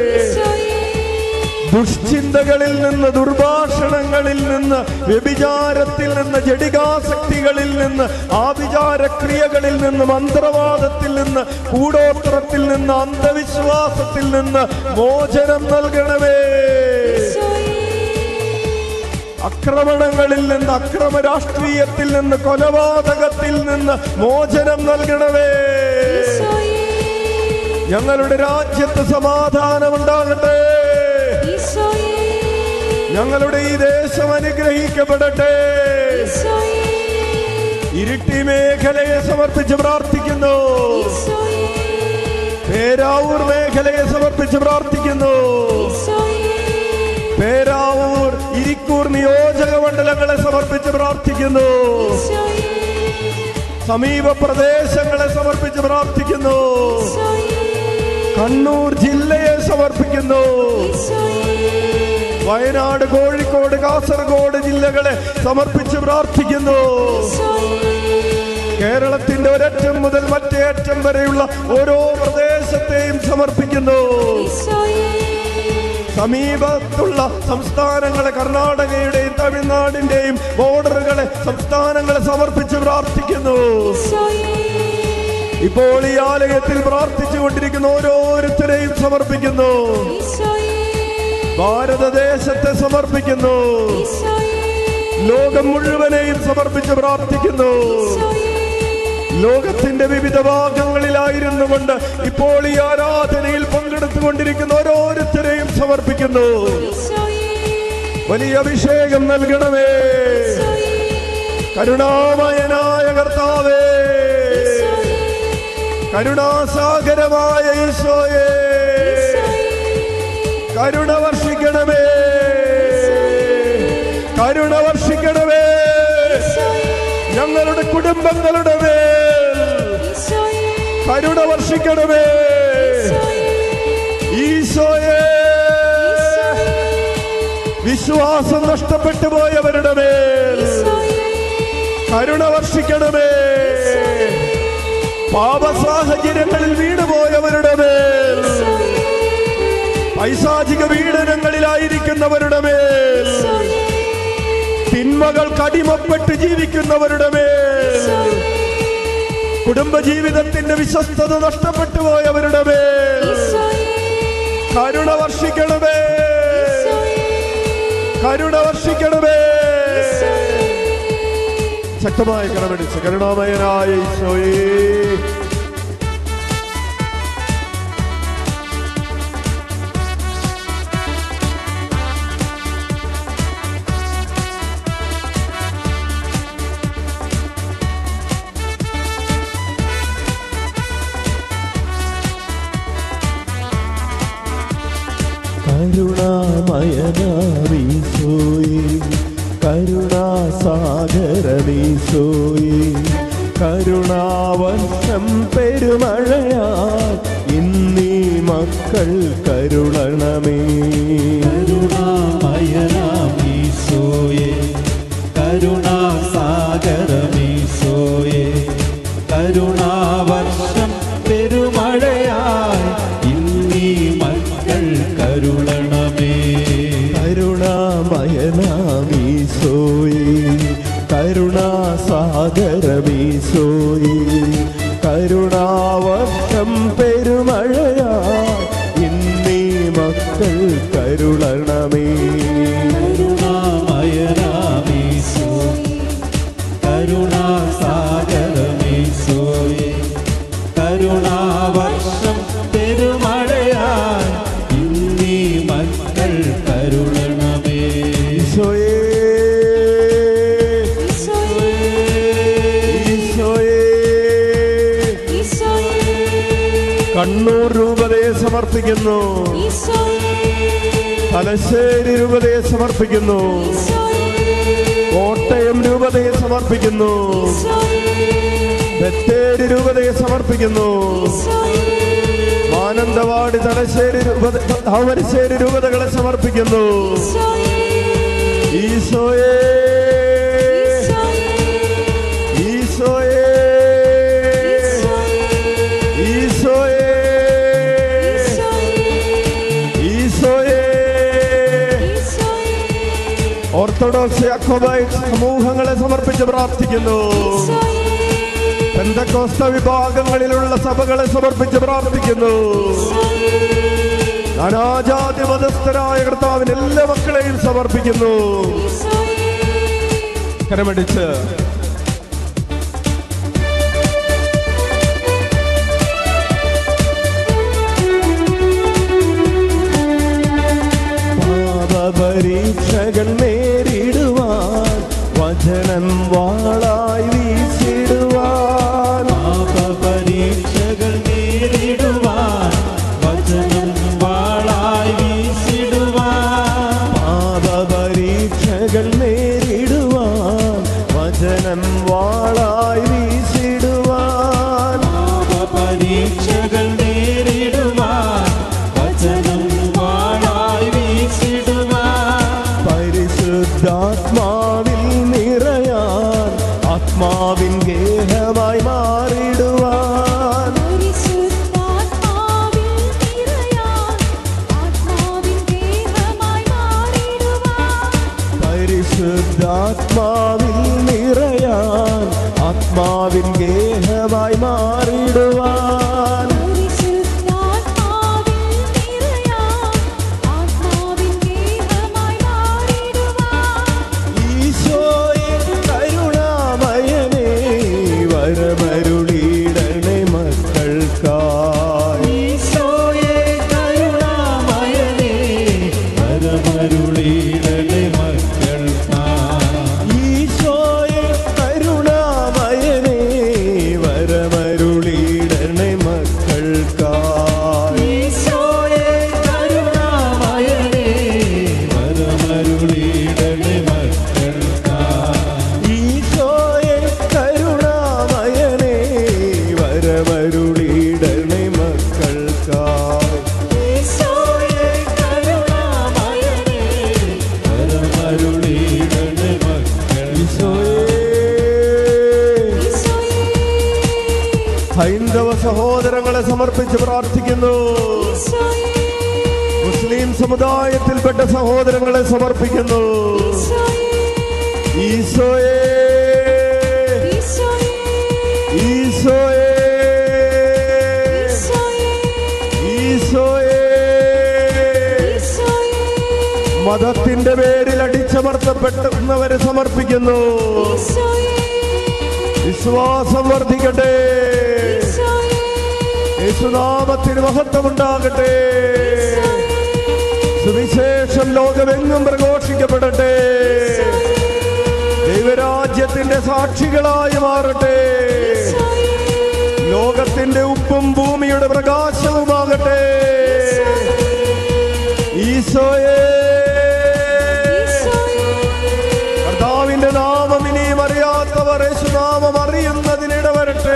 ദുഷ്ചിന്തകളിൽ നിന്ന് ദുർഭാഷണങ്ങളിൽ നിന്ന് വ്യഭിചാരത്തിൽ നിന്ന് ജഡികാസക്തികളിൽ നിന്ന് ആഭിചാരക്രിയകളിൽ നിന്ന് മന്ത്രവാദത്തിൽ നിന്ന് കൂടോത്രത്തിൽ നിന്ന് അന്ധവിശ്വാസത്തിൽ നിന്ന് മോചനം നൽകണമേ ആക്രമണങ്ങളിൽ നിന്ന് അക്രമ രാഷ്ട്രീയത്തിൽ നിന്ന് കൊലപാതകത്തിൽ നിന്ന് മോചനം നൽകണമേ ഞങ്ങളുടെ രാജ്യത്ത് സമാധാനമുണ്ടാകട്ടെ ഞങ്ങളുടെ ഈ ദേശം അനുഗ്രഹിക്കപ്പെടട്ടെ ഇരുട്ടി മേഖലയെ സമർപ്പിച്ച് പ്രാർത്ഥിക്കുന്നു പേരാവൂർ മേഖലയെ സമർപ്പിച്ച് പ്രാർത്ഥിക്കുന്നു പേരാവൂർ ഇരിക്കൂർ നിയോജക മണ്ഡലങ്ങളെ സമർപ്പിച്ച് പ്രാർത്ഥിക്കുന്നു സമീപ പ്രദേശങ്ങളെ സമർപ്പിച്ച് പ്രാർത്ഥിക്കുന്നു കണ്ണൂർ ജില്ലയെ സമർപ്പിക്കുന്നു വയനാട് കോഴിക്കോട് കാസർഗോഡ് ജില്ലകളെ സമർപ്പിച്ച് പ്രാർത്ഥിക്കുന്നു കേരളത്തിന്റെ ഒരറ്റം മുതൽ മറ്റേ അറ്റം വരെയുള്ള ഓരോ പ്രദേശത്തെയും സമർപ്പിക്കുന്നു സമീപത്തുള്ള സംസ്ഥാനങ്ങളെ കർണാടകയുടെയും തമിഴ്നാടിന്റെയും ബോർഡറുകളെ സംസ്ഥാനങ്ങളെ സമർപ്പിച്ച് പ്രാർത്ഥിക്കുന്നു ഇപ്പോൾ ഈ ആലയത്തിൽ പ്രാർത്ഥിച്ചു കൊണ്ടിരിക്കുന്ന ഓരോരുത്തരെയും സമർപ്പിക്കുന്നു ഭാരതദേശത്തെ സമർപ്പിക്കുന്നു ലോകം മുഴുവനെയും സമർപ്പിച്ച് പ്രാർത്ഥിക്കുന്നു ലോകത്തിന്റെ വിവിധ ഭാഗങ്ങളിലായിരുന്നു കൊണ്ട് ഇപ്പോൾ ഈ ആരാധനയിൽ പങ്കെടുത്തുകൊണ്ടിരിക്കുന്ന ഓരോരുത്തരെയും സമർപ്പിക്കുന്നു വലിയ അഭിഷേകം നൽകണമേ കരുണാമയനായ കർത്താവേ കരുണാസാഗരമായ ഈശോയേ കരുണ വർഷിക്കണമേ കരുണ വർഷിക്കണമേ ഞങ്ങളുടെ കുടുംബങ്ങളുടെ മേൽ കരുണ വർഷിക്കണമേ ഈശോയെ വിശ്വാസം നഷ്ടപ്പെട്ടു പോയവരുടെ മേൽ കരുണ വർഷിക്കണമേ പാപ സാഹചര്യങ്ങളിൽ വീണുപോയവരുടെ മേൽ പൈശാചിക പീഡനങ്ങളിലായിരിക്കുന്നവരുടെ മേൽ തിന്മകൾ കടിമപ്പെട്ട് ജീവിക്കുന്നവരുടെ മേൽ കുടുംബജീവിതത്തിന്റെ വിശ്വസ്തത നഷ്ടപ്പെട്ടു പോയവരുടെ മേൽ കരുണ വർഷിക്കണമേ കരുണ വർഷിക്കണമേ ശക്തമായ കരമടിച്ച് കരുണാമയനായ ഈശോയേ കരുണാമയനാമീശോയെ കരുണാസാഗരമീശോയെ കരുണാവർഷം പെരുമഴയാ ഇന്നീ മക്കൾ കരുളണമേ കരുണാമയനാമീശോയെ കരുണാസാഗരമീശോയെ കരുണാവർഷം പെരുമഴയായി ഇന്നീ മക്കൾ കരുളണമേ കരുണാമയനാമീശോയെ കരുണാസാഗരമീശോയെ കരുണാവർഷം പെരുമഴയാ ഇന്നീ മക്കൾ കരുളണമേ കരുണാമയനാമീശോയെ കരുണാസാഗരമീശോയെ കരുണാവർഷം പെരുമഴയായി ഇന്നീ മക്കൾ കരുളണമേ ഈശോയേ ഈശോയേ കണ്ണൂർ രൂപതയെ സമർപ്പിക്കുന്നു തലശ്ശേരി രൂപതയെ സമർപ്പിക്കുന്നു കോട്ടയം രൂപതയെ സമർപ്പിക്കുന്നു ബത്തേരി രൂപതയെ സമർപ്പിക്കുന്നു മാനന്തവാടി തലശ്ശേരി രൂപത താമരശ്ശേരി രൂപതകളെ സമർപ്പിക്കുന്നു ഈശോയേ ഈശോയേ ഈശോയേ ഈശോയേ ഓർത്തഡോക്സ് യാക്കോബൈറ്റ് സമൂഹങ്ങളെ സമർപ്പിച്ച് പ്രാർത്ഥിക്കുന്നു പെന്തക്കോസ്ത വിഭാഗങ്ങളിലുള്ള സഭകളെ സമർപ്പിച്ച് പ്രാർത്ഥിക്കുന്നു നാനാജാതി മതസ്ഥരായ കർത്താവിന് എല്ലാ മക്കളെയും സമർപ്പിക്കുന്നു കരമടിച്ച് പാപപരീക്ഷകൾ നേരിടുവാൻ വചനം വാളായി വീശിടുവാൻ പാപപരീക്ഷകൾ നേരിടുവാൻ വചനം വാളായി വീശിടുവാൻ പാപപരീക്ഷകൾ നേരിടുവാൻ വചനം വാളായി വീശിടുവാൻ പാപപരീക്ഷകൾ നേരിടുവാൻ വചനം വാളായി വീശിടുവാൻ പരിശുദ്ധാത്മാവിൽ നിറയാൻ ആത്മാവിൻ ഗേഹമായി മാറിടുവാൻ പരിശുദ്ധാത്മാവിൽ നിറയാൻ ആത്മാവിൻ ദേഹമായി മാറിടുവാൻ പരിശുദ്ധാത്മാവിൽ നിറയാൻ ആത്മാവിൻ ഗേഹമായി മാറിടുവാൻ പരിശുദ്ധാത്മാവിൽ നിറയാൻ ആത്മാവിൻ ദേഹമായി മാറിടുവാൻ ഈശോയെ കരുണാമയനേ വരമരുളിയിടണേ മക്കൾക്കായി ഈശോയെ കരുണാമയനേ പരമരുളിയിടലെ മക്കൾക്കായി വരമരുളിയിടണേ മക്കൾക്കായി ഈശോയെ കരുണാമയനേ വരമരുളിയിടണേ മക്കൾക്കായി ഈശോയെ കരുണാമയനേ വരമരുളിയിടണേ മക്കൾ ഈശോയെ ഈശോയെ ഹൈന്ദവ സഹോദരങ്ങളെ സമർപ്പിച്ച് പ്രാർത്ഥിക്കുന്നു ഈശോയെ മുസ്ലിം സമുദായത്തിൽപ്പെട്ട സഹോദരങ്ങളെ സമർപ്പിക്കുന്നു ഈശോയെ ഈശോയെ ഈശോയെ ഈശോയെ ഈശോയെ ഈശോയെ ഈശോയെ മതത്തിന്റെ പേരിൽ അടിച്ചമർത്തപ്പെട്ടവരെ സമർപ്പിക്കുന്നു ഈശോയെ വിശ്വാസം വർദ്ധിക്കട്ടെ ഈശോയെ യേശുനാമത്തിന് മഹത്വമുണ്ടാകട്ടെ സുവിശേഷം ലോകമെങ്ങും പ്രഘോഷിക്കപ്പെടട്ടെ ദൈവരാജ്യത്തിന്റെ സാക്ഷികളായി മാറട്ടെ ലോകത്തിന്റെ ഉപ്പും ഭൂമിയുടെ പ്രകാശവുമാകട്ടെ ഈശോയെ കർത്താവിന്റെ നാമം ഇനിയും അറിയാത്തവർ യേശുനാമം അറിയുന്നതിനിട വരട്ടെ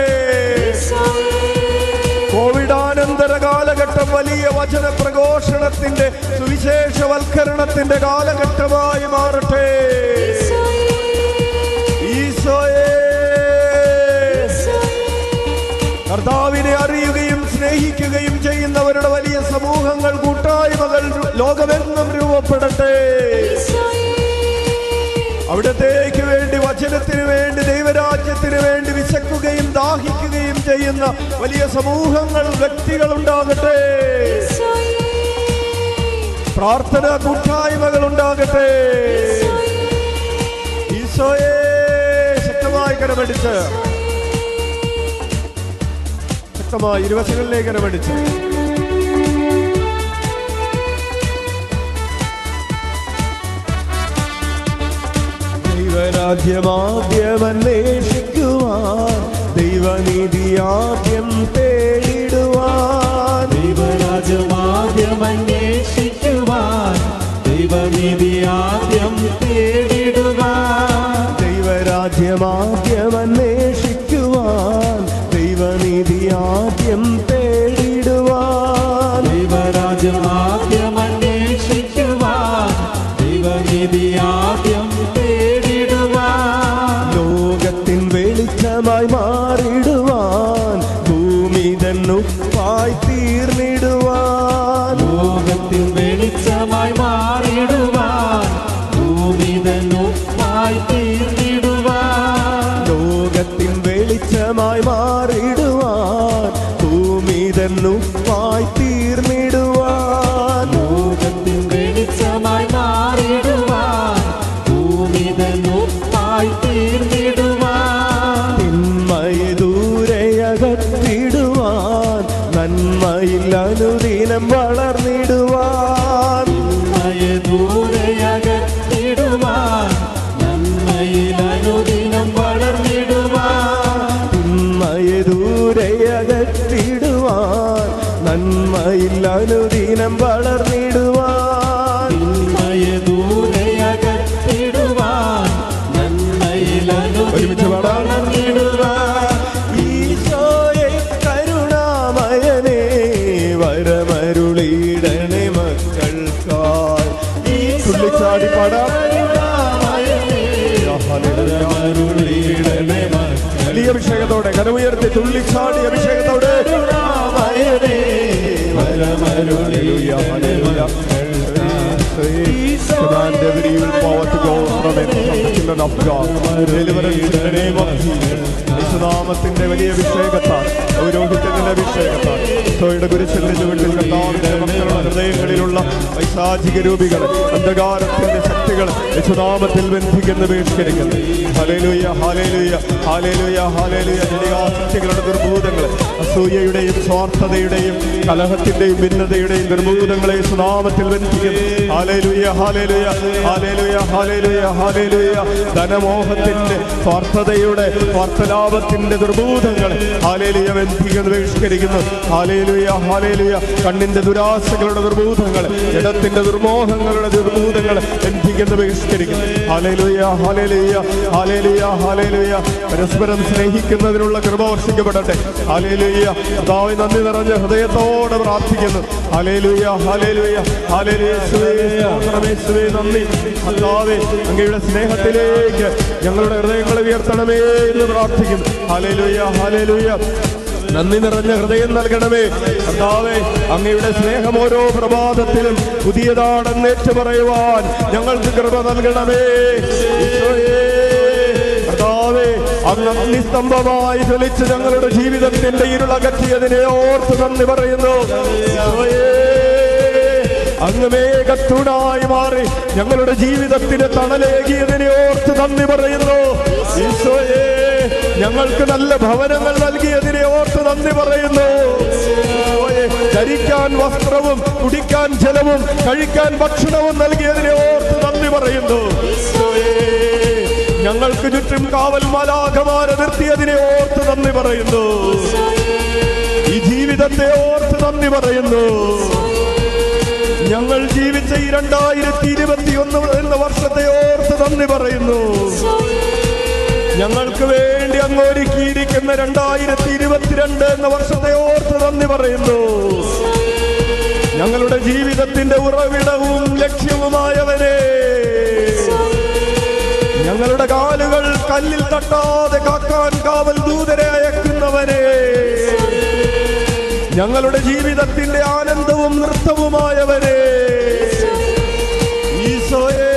കോവിഡാനന്തര കാലഘട്ടം വലിയ വചന പ്രഘോഷണത്തിന്റെ സുവിശേഷവൽക്കരണത്തിന്റെ കാലഘട്ടമായി മാറട്ടെ ഈശോയെ കർത്താവിനെ അറിയുകയും സ്നേഹിക്കുകയും ചെയ്യുന്നവരുടെ വലിയ സമൂഹങ്ങൾ കൂട്ടായ്മകൾ ലോകമെങ്ങും രൂപപ്പെടട്ടെ അവിടത്തേക്ക് വേണ്ടി വചനത്തിന് വേണ്ടി ദൈവരാജ്യത്തിന് വേണ്ടി വിശക്കുകയും ദാഹിക്കുകയും ചെയ്യുന്ന വലിയ സമൂഹങ്ങൾ വ്യക്തികൾ ഉണ്ടാകട്ടെ പ്രാർത്ഥന കൂട്ടായ്മകൾ ഉണ്ടാകട്ടെ ഈശോയെ ശക്തമായി കരമടിച്ച് ശക്തമായി ഇരുവശങ്ങളിലേക്ക് കരമടിച്ച് ദൈവരാജ്യമാദ്യമന്വേഷിക്കുവാൻ ദൈവനീതി ആദ്യം തേടിടുവാൻ ദൈവരാജ്യമാദ്യം അന്വേഷിക്കുവാൻ ദൈവനീതി ആദ്യം തേടിടുക ദൈവരാജ്യമാദ്യം അന്വേഷിക്കുവാൻ ദൈവനീതി ആദ്യം തേടിടുവാൻ ദൈവരാജ്യമാദ്യം അന്വേഷിക്കുവാൻ ദൈവനീതി ആദ്യം തേടിടുക ലോകത്തിൻ വെളിച്ചമായി മാറിടുവാൻ ഭൂമി തന്നുപ്പായി തീർന്നിടുവാൻ ലോകത്തിൽ വെളിച്ചമായി മാറിടുവാൻ ഭൂമി തന്നുമായി തീർന്നിടുവാൻ ലോകത്തിൻ വെളിച്ചമായി മാറിടുവാൻ ഭൂമി തന്നുപ്പായി തീർന്നിടുവാൻ ലോകത്തിൽ വെളിച്ചമായി മാറിടുവാൻ ഭൂമി തന്നുമായി തീർന്നിടുവാൻ തിന്മയെ ദൂരെയകത്തിടുവാൻ നന്മയിൽ അനുദിനം വളർന്നിടുവാൻ നന്മയെ ദൂരെയകത്തിടുവാൻ നന്മയിൽ അനുദിനം വളർന്നിടുവാൻ തിന്മയെ ദൂരെയകത്തിടുവാൻ നന്മയിൽ അനുദിനം വളർന്നിടുവാൻ നന്മയെ ദൂരെയകത്തിടുവാൻ നന്മയിൽ ഒരുമിച്ച് അനുദിനം പാടാം. വളർന്നിടുവാൻ ഈശോയെ കരുണാമയനേ വരമരുളിയിടണേ മക്കൾക്കായി ഈ തുള്ളിച്ചാടി പാടാം വരമരുളിയിടണേ മക്കൾ വലിയ അഭിഷേകത്തോടെ കരമുയർത്തി തുള്ളിച്ചാടി അഭിഷേകത്തോടെ Hallelujah, hallelujah. Command every evil power to go from it, from the children of God. Deliverance in the name of Jesus. യേശുനാമത്തിന്റെ വലിയ അഭിഷേകത്താൽ പൗരോഹിത്യത്തിന്റെ അഭിഷേകത്താൽ ഈശോയുടെ കുരിശിന്റെ ചുവട്ടിൽ കർത്താവിന്റെ മക്കളുടെ ഹൃദയങ്ങളിലുള്ള വൈശാചിക രൂപികൾ അന്ധകാരത്തിന്റെ ശക്തികൾ യേശുനാമത്തിൽ ബന്ധിക്കുന്ന ബഹിഷ്കരിക്കുന്നു ഹലേലുയ ഹാലേലുയ ഹാലേലുയ ഹാലേലുയ ജനികാശക്തികളുടെ ദുർഭൂതങ്ങൾ അസൂയയുടെയും സ്വാർത്ഥതയുടെയും കലഹത്തിന്റെയും ഭിന്നതയുടെയും ദുർഭൂതങ്ങളെ യേശുനാമത്തിൽ ബന്ധിക്കുന്നു ഹാലേലുയ ഹാലേലുയ ഹാലേലുയ ഹാലേലുയ ഹാലേലുയ ധനമോഹത്തിന്റെ സ്വാർത്ഥതയുടെ സ്വാർത്ഥലാഭത്തിന്റെ ദുർഭൂതങ്ങളെ ഹാലേലിയ ബന്ധിക്കുന്നത് ബഹിഷ്കരിക്കുന്നു ഹാലേലുയ ഹാലേലുയ കണ്ണിന്റെ ദുരാശകളുടെ ദുർഭൂതങ്ങളെ ജഡത്തിന്റെ ദുർമോഹങ്ങളുടെ ദുർഭൂതങ്ങളെ ബന്ധിക്കുന്നത് ബഹിഷ്കരിക്കുന്നു ഹാലേലുയ ഹാലേലുയ ഹാലേലുയ ഹാലേലുയ പരസ്പരം സ്നേഹിക്കുന്നതിനുള്ള കൃപ വർഷിക്കപ്പെടട്ടെ ഹാലേലുയ കർത്താവേ നന്ദി നിറഞ്ഞ ഹൃദയത്തോടെ പ്രാർത്ഥിക്കുന്നു ഹാലേലുയ ഹാലേലുയ ഹാലേലുയ യേശുവേ, സ്തോത്രം യേശുവേ, നന്ദി കർത്താവേ അങ്ങയുടെ സ്നേഹത്തിലേക്ക് ഞങ്ങളുടെ ഹൃദയങ്ങളെ ഉയർത്തണമേ എന്ന് പ്രാർത്ഥിക്കുന്നു ഹാലേലുയ ഹാലേലുയ നന്ദി നിറഞ്ഞ ഹൃദയം നൽകണമേ കർത്താവേ അങ്ങയുടെ സ്നേഹം ഓരോ പ്രഭാതത്തിലും പുതിയതാണെന്ന് ഏറ്റുപറയുവാൻ ഞങ്ങൾക്ക് കൃപ നൽകണമേ ഈശോയേ കർത്താവേ അങ്ങ് അഗ്നിസ്തംഭമായി ജ്വലിച്ച് ഞങ്ങളുടെ ജീവിതത്തിന്റെ ഇരുളകറ്റിയതിനെ ഓർത്ത് നന്ദി പറയുന്നു ഈശോയേ, അങ്ങ് മേഘത്തൂണായി മാറി ഞങ്ങളുടെ ജീവിതത്തിന് തണലേകിയതിനെ ഓർത്ത് നന്ദി പറയുന്നു ഈശോയെ ഞങ്ങൾക്ക് നല്ല ഭവനങ്ങൾ നൽകിയതിനെ ഓർത്ത് നന്ദി പറയുന്നു ഈശോയെ, ധരിക്കാൻ വസ്ത്രവും കുടിക്കാൻ ജലവും കഴിക്കാൻ ഭക്ഷണവും നൽകിയതിനെ ഓർത്ത് നന്ദി പറയുന്നു ഈശോയെ, ഞങ്ങൾക്ക് ചുറ്റും കാവൽ മലാഖമാരെ നിർത്തിയതിനെ ഓർത്ത് നന്ദി പറയുന്നു ഈ ജീവിതത്തെ ഓർത്ത് നന്ദി പറയുന്നു ഞങ്ങൾ ജീവിച്ച ഈ രണ്ടായിരത്തി ഇരുപത്തി ഒന്ന് എന്ന വർഷത്തെ ഓർത്ത് നന്ദി പറയുന്നു ഞങ്ങൾക്ക് വേണ്ടി അങ്ങ് ഒരുക്കിയിരിക്കുന്ന രണ്ടായിരത്തി ഇരുപത്തിരണ്ട് എന്ന വർഷത്തെ ഓർത്ത് നന്ദി പറയുന്നു ഞങ്ങളുടെ ജീവിതത്തിന്റെ ഉറവിടവും ലക്ഷ്യവുമായവനെ ഞങ്ങളുടെ കാലുകൾ കല്ലിൽ തട്ടാതെ കാക്കാൻ കാവൽ ദൂതരെ അയക്കുന്നവനെ ഞങ്ങളുടെ ജീവിതത്തിന്റെ ആനന്ദവും നൃത്തവുമായവരെ ഈശോയെ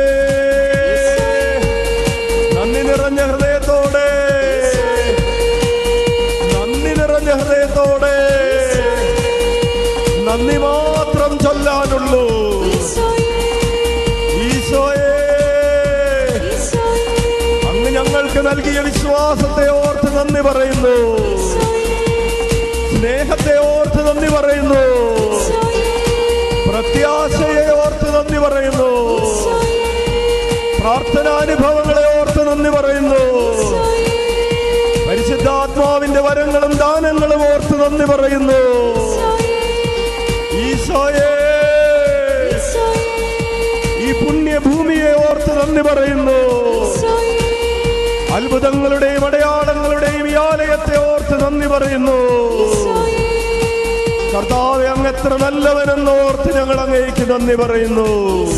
നന്ദി നിറഞ്ഞ ഹൃദയത്തോടെ നന്ദി നിറഞ്ഞ ഹൃദയത്തോടെ നന്ദി മാത്രം ചൊല്ലാനുള്ളൂ ഈശോയെ അങ്ങ് ഞങ്ങൾക്ക് നൽകിയ വിശ്വാസത്തെ ഓർത്ത് നന്ദി പറയുന്നു സ്നേഹത്തെ ഓർത്ത് നന്ദി പറയുന്നു പ്രത്യാശയെ ഓർത്ത് നന്ദി പറയുന്നു പ്രാർത്ഥനാനുഭവങ്ങളെ ഓർത്ത് നന്ദി പറയുന്നു പരിശുദ്ധാത്മാവിന്റെ വരങ്ങളും ദാനങ്ങളും ഓർത്ത് നന്ദി പറയുന്നു ഈശോയെ ഈ പുണ്യഭൂമിയെ ഓർത്ത് നന്ദി പറയുന്നു അത്ഭുതങ്ങളുടെയും അടയാളങ്ങളുടെയും ഈ ആലയത്തെ ഓർത്ത് നന്ദി പറയുന്നു കർത്താവെ അങ്ങ് എത്ര നല്ലവനെന്ന് ഓർത്ത് ഞങ്ങൾ അങ്ങേക്ക് നന്ദി പറയുന്നു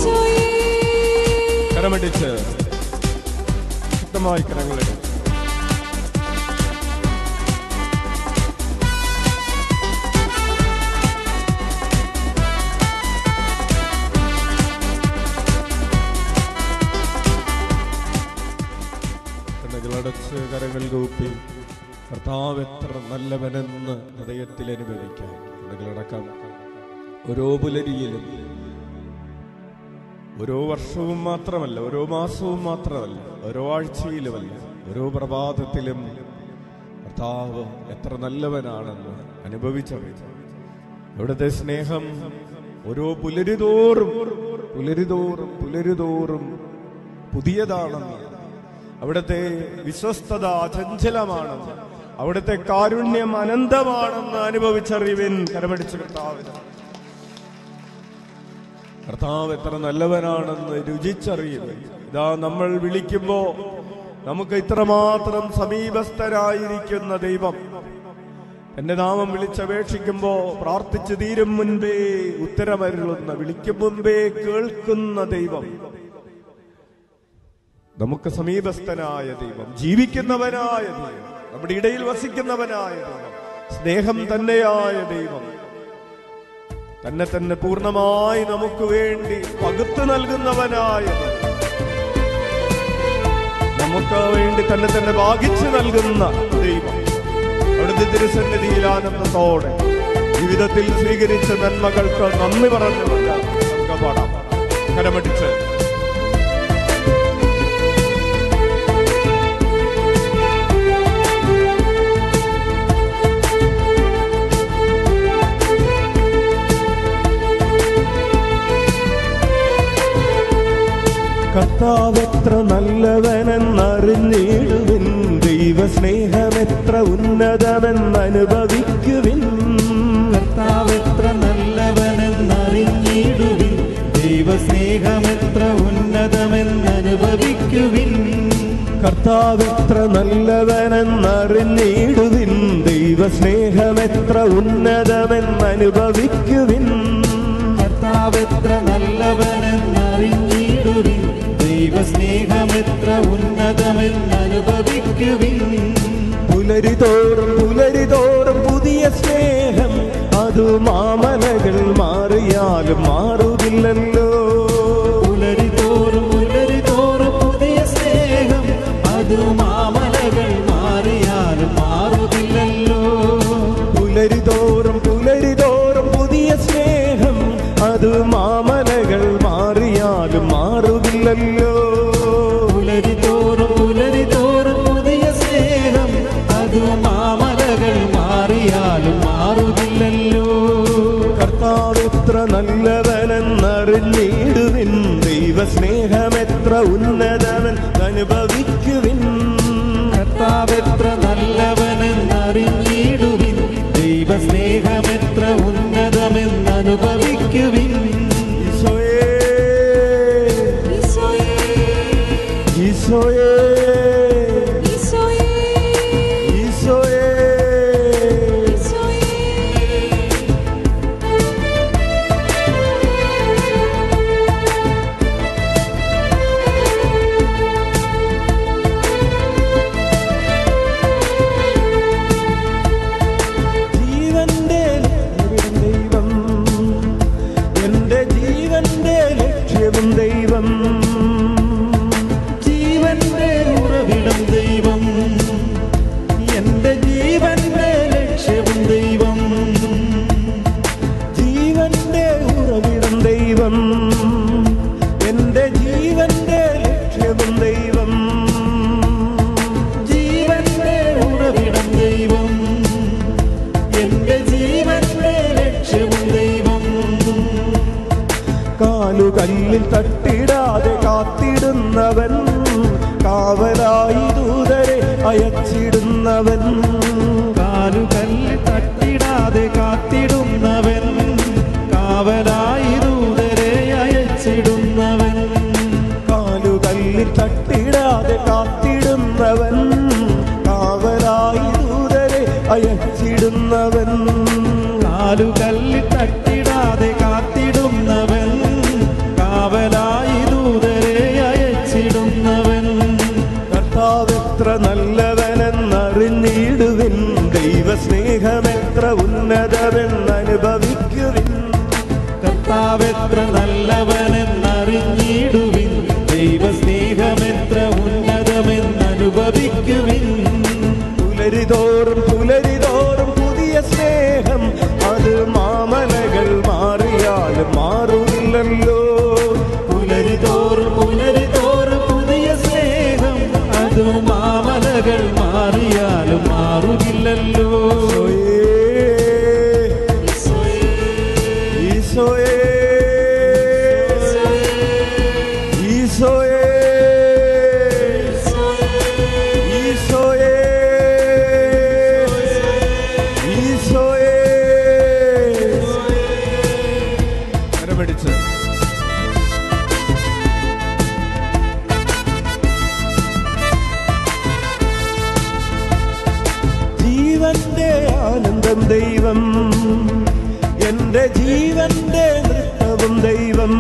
കരമടിച്ച് ശക്തമായി കരങ്ങളിൽ കണ്ണുകളടച്ച് കരങ്ങൾ കൂപ്പി കർത്താവ് എത്ര നല്ലവനെന്ന് ഹൃദയത്തിൽ അനുഭവിക്കാം കണ്ണുകളടക്കാം ഓരോ പുലരിയിലും ഓരോ വർഷവും മാത്രമല്ല ഓരോ മാസവും മാത്രമല്ല ഓരോ ആഴ്ചയിലുമല്ല ഓരോ പ്രഭാതത്തിലും കർത്താവ് എത്ര നല്ലവനാണെന്ന് അനുഭവിച്ചറിയാം അവിടുത്തെ സ്നേഹം ഓരോ പുലരിതോറും പുലരിതോറും പുലരിതോറും പുതിയതാണെന്ന് അവിടുത്തെ വിശ്വസ്തത അചഞ്ചലമാണെന്ന് അവിടുത്തെ കാരുണ്യം അനന്തമാണെന്ന് അനുഭവിച്ചറിവിൻ കരമടിച്ചു കർത്താവിന് കർത്താവ് എത്ര നല്ലവനാണെന്ന് രുചിച്ചറിയുന്നു ഇതാ നമ്മൾ വിളിക്കുമ്പോ നമുക്ക് ഇത്രമാത്രം സമീപസ്ഥരായിരിക്കുന്ന ദൈവം എന്റെ നാമം വിളിച്ചപേക്ഷിക്കുമ്പോ പ്രാർത്ഥിച്ചു തീരും മുൻപേ ഉത്തരമരുളുന്ന വിളിക്കും മുൻപേ കേൾക്കുന്ന ദൈവം നമുക്ക് സമീപസ്ഥനായ ദൈവം ജീവിക്കുന്നവനായ ദൈവം നമ്മുടെ ഇടയിൽ വസിക്കുന്നവനായ ദൈവം സ്നേഹം തന്നെയായ ദൈവം തന്നെ തന്നെ പൂർണ്ണമായി നമുക്ക് വേണ്ടി പകുത്തു നൽകുന്നവനായ ദൈവം. നമുക്ക് വേണ്ടി തന്നെ തന്നെ ഭാഗിച്ചു നൽകുന്ന ദൈവം അവിടുത്തെ തിരുസന്നിധിയിൽ ആനന്ദത്തോടെ ജീവിതത്തിൽ സ്വീകരിച്ച നന്മകൾക്ക് നന്ദി പറഞ്ഞുകൊണ്ട് നമുക്ക് പാടാം കരമടിച്ച് കർത്താവേ കർത്താവെത്ര നല്ലവനെന്നറിഞ്ഞിടുവിൻ ദൈവസ്നേഹമെത്ര ഉന്നതമെന്നനുഭവിക്കുവിൻ കർത്താവെത്ര നല്ലവനെന്നറിഞ്ഞിടുവിൻ ദൈവസ്നേഹമെത്ര ഉന്നതമെന്നനുഭവിക്കുവിൻ കർത്താവെത്ര നല്ലവനെന്നറിഞ്ഞിടുവിൻ ദൈവസ്നേഹമെത്ര ഉന്നതമെന്നനുഭവിക്കുവിൻ കർത്താവെത്ര നല്ലവനെന്നറിഞ്ഞിടുവിൻ ദൈവസ്നേഹമെത്ര ഉന്നതമെന്നനുഭവിക്കുവിൻ പുലരിതോറും പുലരിതോറും പുതിയ സ്നേഹം അതു മാമലകൾ മാറിയാലും മാറുകില്ലല്ലോ പുലരിതോറും പുലരിതോറും പുതിയ സ്നേഹം അത് മാമലകൾ മാറിയാലും മാറുകില്ലല്ലോ പുലരിതോറും പുലരിതോറും പുതിയ സ്നേഹം അത് മാമലകൾ മാറിയാലും മാറുകില്ലല്ലോ പുലരിതോറും പുലരിതോറും പുതിയ സ്നേഹം അത് മാമലകൾ മാറിയാലും മാറുകില്ലല്ലോ കർത്താവെത്ര നല്ലവനെന്നറിഞ്ഞിടുവിൻ ദൈവസ്നേഹമെത്ര ഉന്നതവൻ അനുഭവിക്കുവിൻ കർത്താവെത്ര നല്ലവനെന്നറിഞ്ഞിടുവിൻ ദൈവസ്നേഹമെത്ര ഉന്നതമെന്നനുഭവിക്കുവിൻ ഈശോയേ ഈശോയേ ഈശോയേ ഈശോയേ ഈശോയേ ഈശോയേ ജീവന്റെ ദൈവം എന്റെ ജീവന്റെ ലക്ഷ്യവും ദൈവം ജീവന്റെ ഉറവിടം ദൈവം എന്റെ ജീവന്റെ ലക്ഷ്യവും ദൈവം ജീവന്റെ ഉറവിടം ദൈവം എന്റെ ജീവന്റെ ലക്ഷ്യവും ദൈവം ജീവന്റെ ഉറവിടം ദൈവം എന്റെ ജീവന്റെ ലക്ഷ്യവും ദൈവം കാലുകല്ലിൽ തട്ടിടാതെ കാത്തിടുന്നവൻ കാവലായി ദൂതരെ അയച്ചിടുന്നവൻ കാലുകല്ല് തട്ടിടാതെ കാത്തിടുന്നവൻ കാവലായി ദൂതരെ അയച്ചിടുന്നവൻ കാലുകല്ലിൽ തട്ടിടാതെ കാത്തിടുന്നവൻ കാവലായി ദൂതരെ അയച്ചിടുന്നവൻ കാലുകല്ല് തട്ടിടാതെ കാത്തിടുന്നവൻ കാവലായി ദൂതരെ അയച്ചിടുന്നവൻ കർത്താവെത്ര നല്ലവനെന്നറിഞ്ഞിടുവിൻ ദൈവസ്നേഹമെത്ര ഉന്നതമെന്നനുഭവിക്കുവിൻ കർത്താവെത്ര നല്ലവനെന്നറിഞ്ഞിടുവിൻ ദൈവസ്നേഹമെത്ര ഉന്നതമെന്നനുഭവിക്കുവിൻ പുലരിതോറും പുലരിതോറും പുതിയ സ്നേഹം അത് മാമലകൾ മാറിയാലും മാറുന്നില്ലല്ലോ പുലരിതോറും പുലരിതോറും പുതിയ സ്നേഹം അത് മാമലകൾ മാറിയാലും മാറുകില്ലല്ലോ ഈശോയേ ഈശോയേ ഈശോയേ ഈശോയേ കരമടിച്ച് ജീവന്റെ ആനന്ദം ദൈവം എന്റെ ജീവന്റെ നൃത്തവും ദൈവം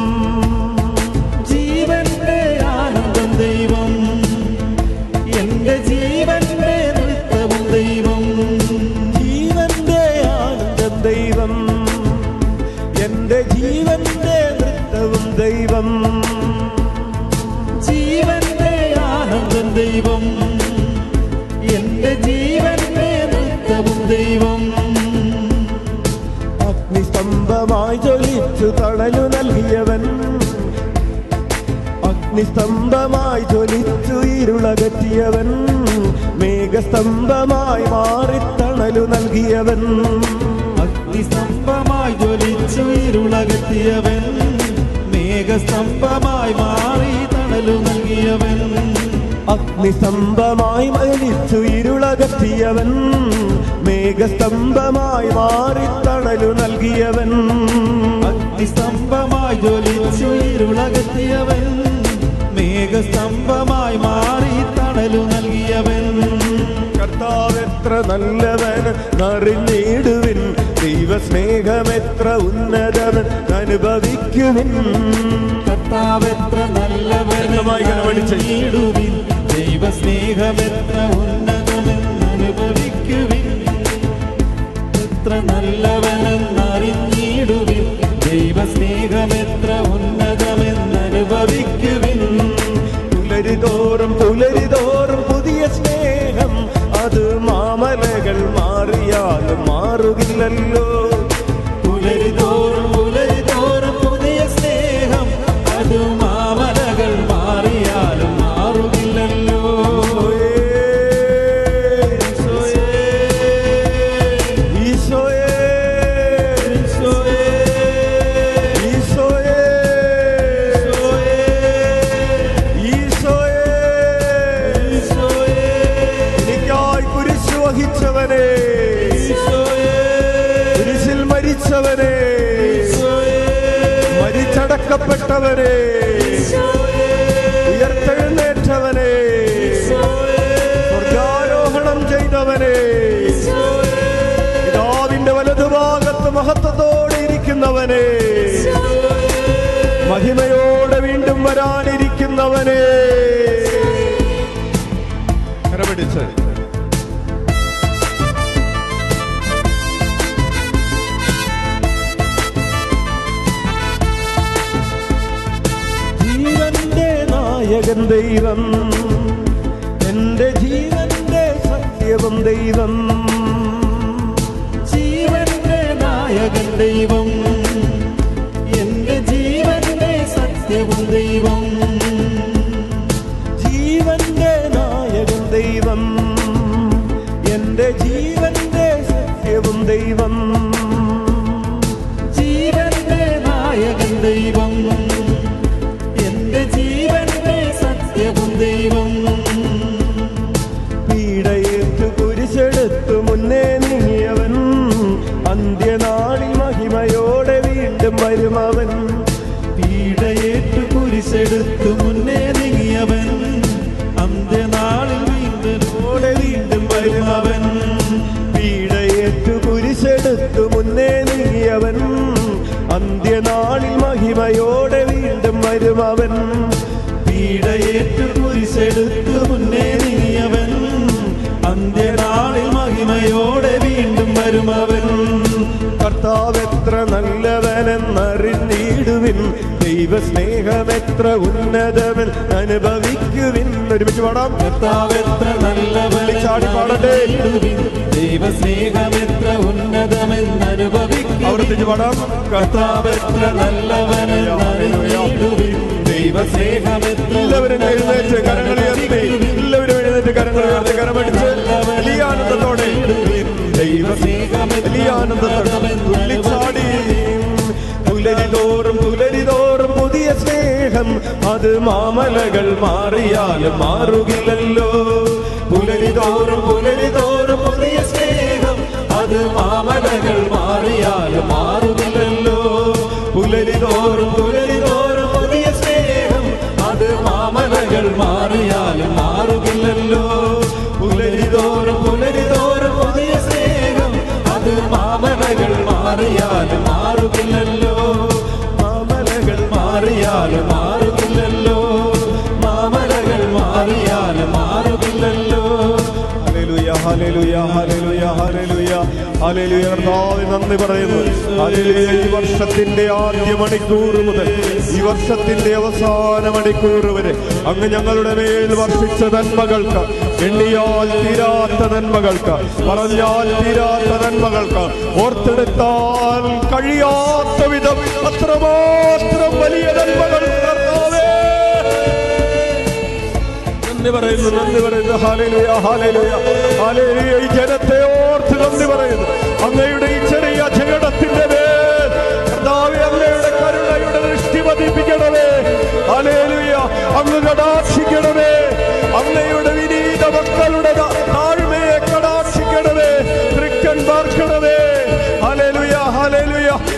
ജീവന്റെ ആനന്ദം ദൈവം എന്റെ ജീവന്റെ നൃത്തവും ദൈവം ജീവന്റെ ആനന്ദം ദൈവം എന്റെ ജീവന്റെ നൃത്തവും ദൈവം ജീവന്റെ ആനന്ദം ദൈവം എന്റെ ജീവന്റെ നൃത്തവും ദൈവം അഗ്നിസ്തംഭമായി ജ്വലിച്ചു തണലു നൽകിയവൻ അഗ്നിസ്തംഭമായി ജ്വലിച്ചു ഇരുളകറ്റിയവൻ മേഘസ്തംഭമായി മാറി തണലു നൽകിയവൻ അഗ്നിസ്തംഭമായി ജ്വലിച്ചു ഇരുളകത്തിയവൻ മേഘസ്തംഭമായി മാറി തണലു അഗ്നിസ്തംഭമായി മലിച്ചു ഇരുളകത്തിയവൻ മേഘസ്തംഭമായി മാറി തണലു നൽകിയവൻ അഗ്നിസ്തംഭമായി ജ്വലിച്ചു ഇരുളകത്തിയവൻ മേഘസ്തംഭമായി മാറി തണലു നൽകിയവൻ കർത്താവ് എത്ര നല്ലവൻ അറിഞ്ഞിടുവിൻ ദൈവസ്നേഹം എത്ര ഉന്നതവൻ അനുഭവിക്കുവിൻ കർത്താവെത്ര വ്യക്തമായി ഇങ്ങനെ പഠിച്ചേ. നല്ലവൻ ദൈവസ്നേഹമെത്ര ഉന്നതമെന്ന് അനുഭവിക്കുവിൻ എത്ര നല്ലവനെന്നറിഞ്ഞിടുവിൻ ദൈവസ്നേഹമെത്ര ഉന്നതമെന്ന് അനുഭവിക്കുവിൻ പുലരിതോറും പുലരിതോറും പുതിയ സ്നേഹം അത് മാമലകൾ മാറിയാലും മാറുകില്ലല്ലോ പുലരിതോറും പുലരിതോറും പുതിയ സ്നേഹം അത് മാമലകൾ മാറിയാലും മാറുകില്ലല്ലോ ഈശോയേ ഈശോയേ ഈശോയേ എനിക്കായി കുരിശ് വഹിച്ചവനെ കുരിശിൽ മരിച്ചവനെ മരിച്ചടക്കപ്പെട്ടവനെ ഉയർത്തെഴുന്നേറ്റവനെ സ്വർഗാരോഹണം ചെയ്തവനെ പിതാവിന്റെ വലതുഭാഗത്ത് മഹത്വത്തോടെ ഇരിക്കുന്നവനെ മഹിമയോടെ വീണ്ടും വരാനിരിക്കുന്നവനെ കരപിടിച്ച് ജീവന്റെ നായകൻ ദൈവം എന്റെ ജീവന്റെ സത്യവും ദൈവം ജീവന്റെ നായകൻ ദൈവം എന്റെ ജീവന്റെ സത്യവും ദൈവം ജീവന്റെ നായകൻ ദൈവം എന്റെ ജീവന്റെ സത്യവും ദൈവം ജീവന്റെ നായകൻ ദൈവം എന്റെ ജീവന്റെ സത്യവും ദൈവം പീഡയേറ്റു കുരിശെടുത്തു മുന്നേ നീങ്ങിയവൻ അന്ത്യനാളിൽ മഹിമയോടെ വീണ്ടും വരുമവൻ പീഡയേറ്റു കുരിശെടുത്തു മുന്നേ നീങ്ങിയവൻ അന്ത്യനാളിൽ വീണ്ടും ഓടെ വീണ്ടും വരുമവൻ പീഡയേറ്റു കുരിശെടുത്തു മുന്നേ നീങ്ങിയവൻ അന്ത്യനാളിൽ മഹിമയോടെ വീണ്ടും വരുമവൻ പീഡയേറ്റു കുരിശെടുത്തു മുന്നേ നീങ്ങിയവൻ അന്ത്യനാളിൽ മഹിമയോടെ വീണ്ടും വരുമവൻ കർത്താവ് എത്ര നല്ലവനെന്നറിഞ്ഞിടുവിൻ ദൈവസ്നേഹം എത്ര ഉന്നതവൻ അനുഭവിക്കുവിൻ ഒരുമിച്ച് പാടാം കർത്താവെത്ര ചാടി പാടട്ടെ. നല്ലവൻ ദൈവസ്നേഹമെത്ര ഉന്നതമെന്ന് അനുഭവിക്കും ആവർത്തിച്ച് പാടാം കർത്താവെത്ര നല്ലവനെന്നറിഞ്ഞിടുവിൻ ദൈവസ്നേഹമെത്ര എല്ലാവരും എഴുന്നേറ്റ് കരങ്ങൾ ഉയർത്തി എല്ലാവരും എഴുന്നേറ്റ് കരങ്ങൾ ഉയർത്തി കരമടിച്ച് വലിയ ആനന്ദത്തോടെ വലിയ ആനന്ദത്തോടെ തുള്ളിച്ചാടി പുലരിതോറും പുലരിതോറും പുതിയ സ്നേഹം അത് മാമലകൾ മാറിയാലും മാറുകില്ലല്ലോ പുലരിതോറും പുലരിതോറും പുതിയ സ്നേഹം അത് മാമലകൾ മാറിയാലും മാറുകില്ലല്ലോ പുലരിതോറും പുലരിതോറും പുതിയ സ്നേഹം അത് മാമലകൾ മാറിയാലും മാറുകില്ലല്ലോ പുലരിതോറും പുലരിതോറും പുതിയ സ്നേഹം അത് മാമലകൾ മാറിയാലും മാറുകില്ലല്ലോ മാമലകൾ മാറിയാലും മാറുകില്ലല്ലോ മാമലകൾ മാറിയാലും മാറുകില്ലല്ലോ ഹല്ലേലൂയ ഹല്ലേലൂയ ഹല്ലേലൂയ ഹല്ലേലൂയ ഹല്ലേലൂയ കർത്താവേ നന്ദി പറയുന്നു ഹല്ലേലൂയ ഈ വർഷത്തിന്റെ ആദ്യ മണിക്കൂർ മുതൽ ഈ വർഷത്തിന്റെ അവസാന മണിക്കൂർ വരെ അങ്ങ് ഞങ്ങളുടെ മേൽ വർഷിച്ച നന്മകൾക്ക് എണ്ണിയാൽ തീരാത്ത നന്മകൾക്ക് പറഞ്ഞാൽ തീരാത്ത നന്മകൾക്ക് ഓർത്തെടുത്താൽ കഴിയാത്ത വിധം അത്രമാത്രം വലിയ നന്മകൾ കർത്താവേ നന്ദി പറയുന്നു നന്ദി പറയുന്നു ഹാലേലുയ ഹാലേലുയ ഹാലേലുയ ഈ ജനത്തെ ഓർത്ത് നന്ദി പറയുന്നു അങ്ങയുടെ ഈ ചെറിയ ജഗടത്തിന്റെ മേൽ കർത്താവേ അങ്ങയുടെ കരുണയുടെ ദൃഷ്ടി പതിപ്പിക്കണമേ ഹാലേലുയ അങ്ങ് കടാക്ഷിക്കണമേ അങ്ങ്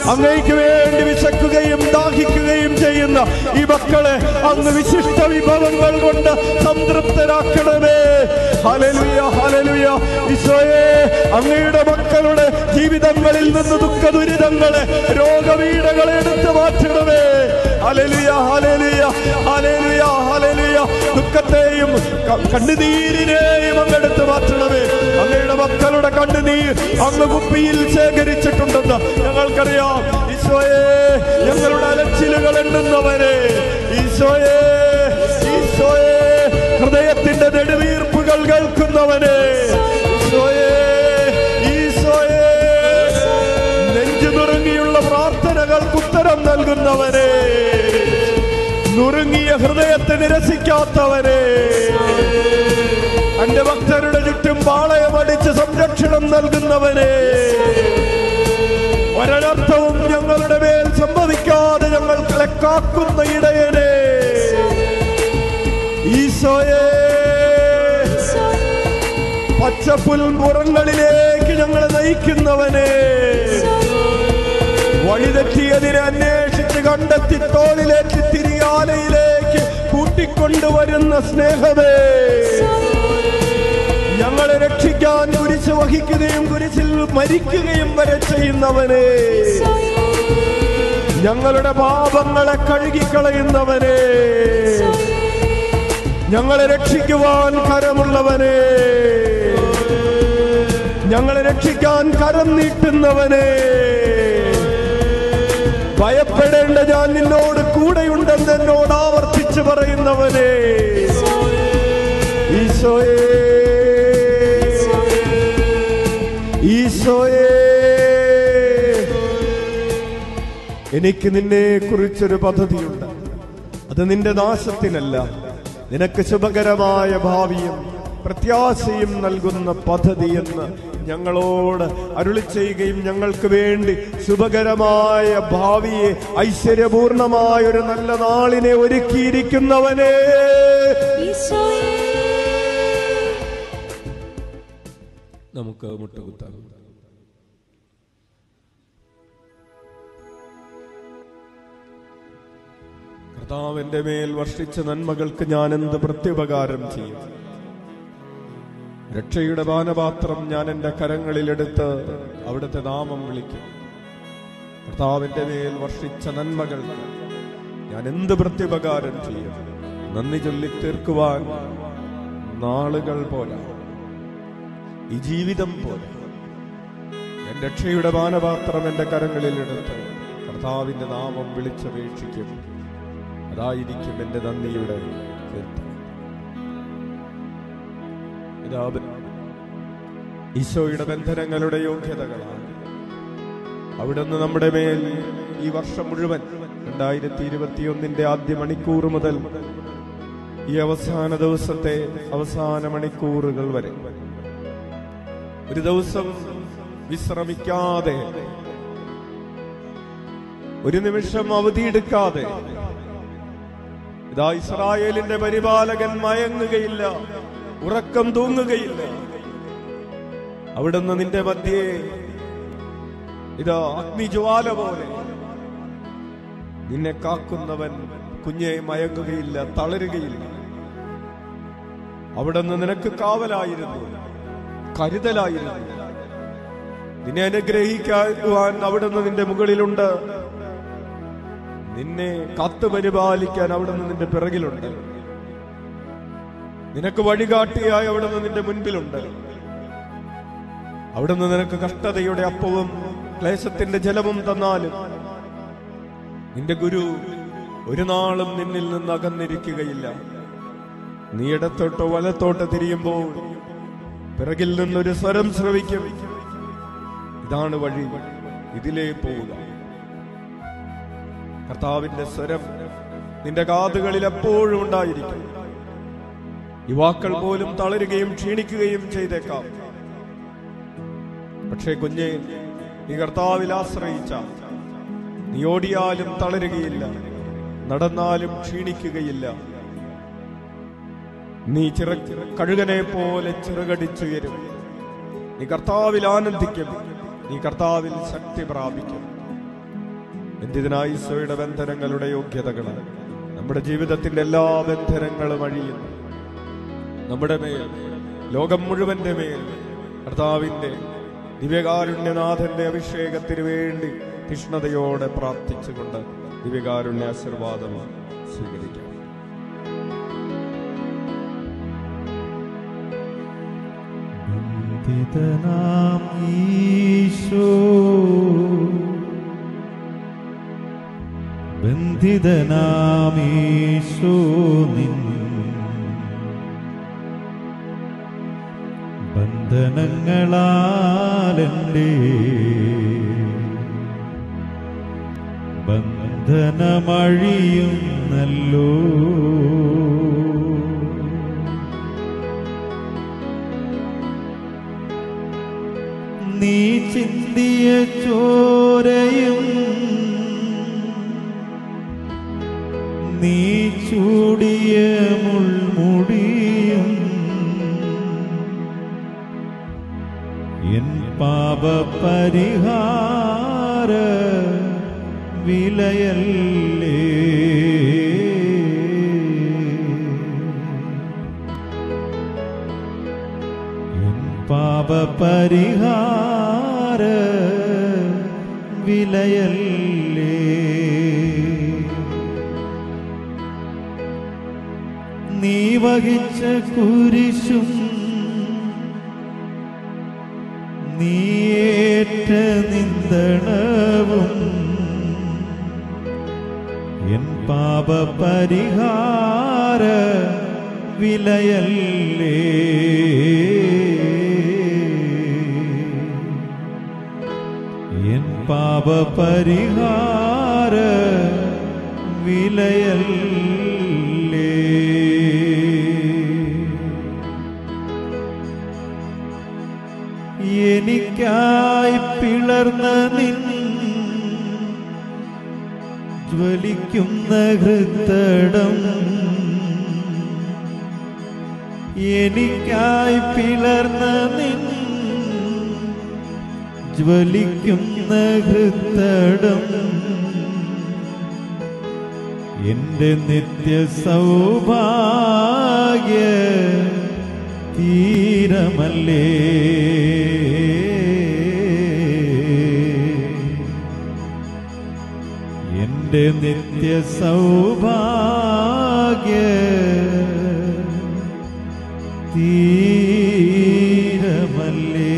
അങ്ങയ്ക്ക് വേണ്ടി വിശക്കുകയും ദാഹിക്കുകയും ചെയ്യുന്ന ഈ മക്കളെ അങ്ങ് വിശിഷ്ട വിഭവങ്ങൾ കൊണ്ട് സംതൃപ്തരാക്കണമേ ഹലലുയ ഹലലുയ ഈശോയെ അങ്ങയുടെ മക്കളുടെ ജീവിതങ്ങളിൽ നിന്ന് ദുഃഖ ദുരിതങ്ങളെ രോഗപീഠകളെ എടുത്തു മാറ്റണമേ ഹലലുയ ഹലലുയ ഹലലുയ ഹലലുയ ദുഃഖത്തെയും ക- കണ്ണുനീരിനെയും അങ്ങ് എടുത്തു മാറ്റണമേ അങ്ങയുടെ മക്കളുടെ കണ്ണുനീർ അങ്ങ് കുപ്പിയിൽ ശേഖരിച്ചിട്ടുണ്ടെന്ന് ഞങ്ങൾക്കറിയാം ഈശോയെ ഞങ്ങളുടെ അലച്ചിലുകൾ എണ്ണുന്നവരെ ഈശോയെ ഈശോയെ ഹൃദയത്തിന്റെ നെടുവീർപ്പുകൾ കേൾക്കുന്നവനെ ഈശോയെ ഈശോയെ നെഞ്ചു നുറുങ്ങിയുള്ള പ്രാർത്ഥനകൾക്ക് ഉത്തരം നൽകുന്നവനെ നുറുങ്ങിയ ഹൃദയത്തെ നിരസിക്കാത്തവനെ തന്റെ ഭക്തരുടെ ചുറ്റും പാളയമടിച്ച് സംരക്ഷണം നൽകുന്നവനെ ഒരനർത്ഥവും ഞങ്ങളുടെ മേൽ സംഭവിക്കാതെ ഞങ്ങളെ കാക്കുന്ന ഇടയനെ ഈശോയെ പച്ചപ്പുൽപുറങ്ങളിലേക്ക് ഞങ്ങളെ നയിക്കുന്നവനെ വഴിതെറ്റിയതിനെ അന്വേഷിച്ച് കണ്ടെത്തി തോളിലേക്ക് തിരിയാലയിലേക്ക് കൂട്ടിക്കൊണ്ടുവരുന്ന സ്നേഹമേ ഞങ്ങളെ രക്ഷിക്കാൻ കുരിശ് വഹിക്കുകയും കുരിശിൽ മരിക്കുകയും വരെ ചെയ്യുന്നവനെ ഞങ്ങളുടെ പാപങ്ങളെ കഴുകിക്കളയുന്നവനെ ഞങ്ങളെ രക്ഷിക്കുവാൻ കരമുള്ളവനെ ഞങ്ങളെ രക്ഷിക്കാൻ കരം നീട്ടുന്നവനെ ഭയപ്പെടേണ്ട ഞാൻ നിന്നോട് കൂടെയുണ്ടെന്ന് എന്നോട് ആവർത്തിച്ച് പറയുന്നവനെ ഈശോയെ ഈശോയെ എനിക്ക് നിന്നെ കുറിച്ചൊരു പദ്ധതിയുണ്ട് അത് നിന്റെ നാശത്തിനല്ല നിനക്ക് ശുഭകരമായ ഭാവിയും പ്രത്യാശയും നൽകുന്ന പദ്ധതി എന്ന് ഞങ്ങളോട് അരുളി ചെയ്യുകയും ഞങ്ങൾക്ക് വേണ്ടി ശുഭകരമായ ഭാവിയെ ഐശ്വര്യപൂർണമായ ഒരു നല്ല നാളിനെ ഒരുക്കിയിരിക്കുന്നവനെ ഈശോയേ നമുക്ക് മുട്ടുകുത്താം കർത്താവിന്റെ മേൽ വർഷിച്ച നന്മകൾക്ക് ഞാൻ എന്ത് പ്രത്യുപകാരം ചെയ്യും രക്ഷയുടെ പാനപാത്രം ഞാൻ എന്റെ കരങ്ങളിലെടുത്ത് അവിടുത്തെ നാമം വിളിക്കും കർത്താവിന്റെ മേൽ വർഷിച്ച നന്മകൾക്ക് ഞാൻ എന്ത് പ്രത്യുപകാരം ചെയ്യും നന്ദി ചൊല്ലി തീർക്കുവാൻ നാളുകൾ പോരാ ഈ ജീവിതം പോലെ ഞാൻ രക്ഷയുടെ പാനപാത്രം എന്റെ കരങ്ങളിലെടുത്ത് കർത്താവിന്റെ നാമം വിളിച്ചപേക്ഷിക്കും അതായിരിക്കും എന്റെ നന്ദിയുടെ കീർത്തനം ഇതാ ബ- ഈശോയുടെ ബന്ധനങ്ങളുടെ യോഗ്യതകളാണ് അവിടുന്ന് നമ്മുടെ മേൽ ഈ വർഷം മുഴുവൻ രണ്ടായിരത്തി ഇരുപത്തിയൊന്നിന്റെ ആദ്യ മണിക്കൂർ മുതൽ ഈ അവസാന ദിവസത്തെ അവസാന മണിക്കൂറുകൾ വരെ ഒരു ദിവസം വിശ്രമിക്കാതെ ഒരു നിമിഷം അവധിയെടുക്കാതെ ഇതാ ഇസ്രായേലിന്റെ പരിപാലകൻ മയങ്ങുകയില്ല ഉറക്കം തൂങ്ങുകയില്ല അവിടുന്ന് നിന്റെ മധ്യേ ഇതാ അഗ്നിജ്വാല പോലെ നിന്നെ കാക്കുന്നവൻ കുഞ്ഞെ മയങ്ങുകയില്ല തളരുകയില്ല അവിടുന്ന് നിനക്ക് കാവലായിരുന്നു കരുതലായിരുന്നു നിന്നെ അനുഗ്രഹിക്കുവാൻ അവിടുന്ന് നിന്റെ മുകളിലുണ്ട് നിന്നെ കാത്തു പരിപാലിക്കാൻ അവിടുന്ന് നിന്റെ പിറകിലുണ്ട് നിനക്ക് വഴികാട്ടിയായി അവിടുന്ന് നിന്റെ മുൻപിലുണ്ട് അവിടുന്ന് നിനക്ക് കഷ്ടതയുടെ അപ്പവും ക്ലേശത്തിന്റെ ജലവും തന്നാലും നിന്റെ ഗുരു ഒരു നാളും നിന്നിൽ നിന്ന് അകന്നിരിക്കുകയില്ല നീ ഇടത്തോട്ടോ വലത്തോട്ടോ തിരിയുമ്പോൾ പിറകിൽ നിന്നൊരു സ്വരം ശ്രവിക്കും ഇതാണ് വഴി ഇതിലേ പോവുക കർത്താവിന്റെ സ്വരം നിന്റെ കാതുകളിൽ എപ്പോഴും ഉണ്ടായിരിക്കും യുവാക്കൾ പോലും തളരുകയും ക്ഷീണിക്കുകയും ചെയ്തേക്കാം പക്ഷേ കുഞ്ഞെ നീ കർത്താവിൽ ആശ്രയിച്ച നീ ഓടിയാലും തളരുകയില്ല നടന്നാലും ക്ഷീണിക്കുകയില്ല നീ ചിറ കഴുകനെ പോലെ ചിറകടിച്ചുയരും നീ കർത്താവിൽ ആനന്ദിക്കും നീ കർത്താവിൽ ശക്തി പ്രാപിക്കും ബന്ധിതനായ ഈശോയുടെ ബന്ധനങ്ങളുടെ യോഗ്യതകൾ നമ്മുടെ ജീവിതത്തിന്റെ എല്ലാ ബന്ധനങ്ങളും അഴിയുന്നു നമ്മുടെ മേൽ ലോകം മുഴുവന്റെ മേൽ കർത്താവിന്റെ ദിവ്യകാരുണ്യനാഥന്റെ അഭിഷേകത്തിന് വേണ്ടി തീഷ്ണതയോടെ പ്രാർത്ഥിച്ചുകൊണ്ട് ദിവ്യകാരുണ്യ ആശീർവാദം സ്വീകരിക്കാം ബന്ധിതനാം ഈശോ ബന്ധിതനാം ഈശോ നിൻ ബന്ധനങ്ങളാലെൻ്റെ ബന്ധനമഴിയുന്നല്ലോ നീ ചിന്തിയ ചോരയും നീ ചൂടിയ മുൾമുടിയും എൻ പാപപരിഹാര വിലയല്ലേ എൻ പാപപരിഹാര വിലയല്ലേ നീ വഹിച്ച കുരിശും നീയേറ്റ നിന്ദണവും എൻ പാപപരിഹാര വിലയല്ലേ എൻ പാപപരിഹാര വിലയല്ലേ എനിക്കായി പിളർന്ന നിൻ ജ്വലിക്കുന്ന ഹൃത്തടം എനിക്കായി പിളർന്ന നിൻ ജ്വലിക്കുന്ന ഹൃത്തടം എന്റെ നിത്യ സൗഭാഗ്യ തീരമല്ലേ എന്റെ നിത്യ സൗഭാഗ്യ തീരമല്ലേ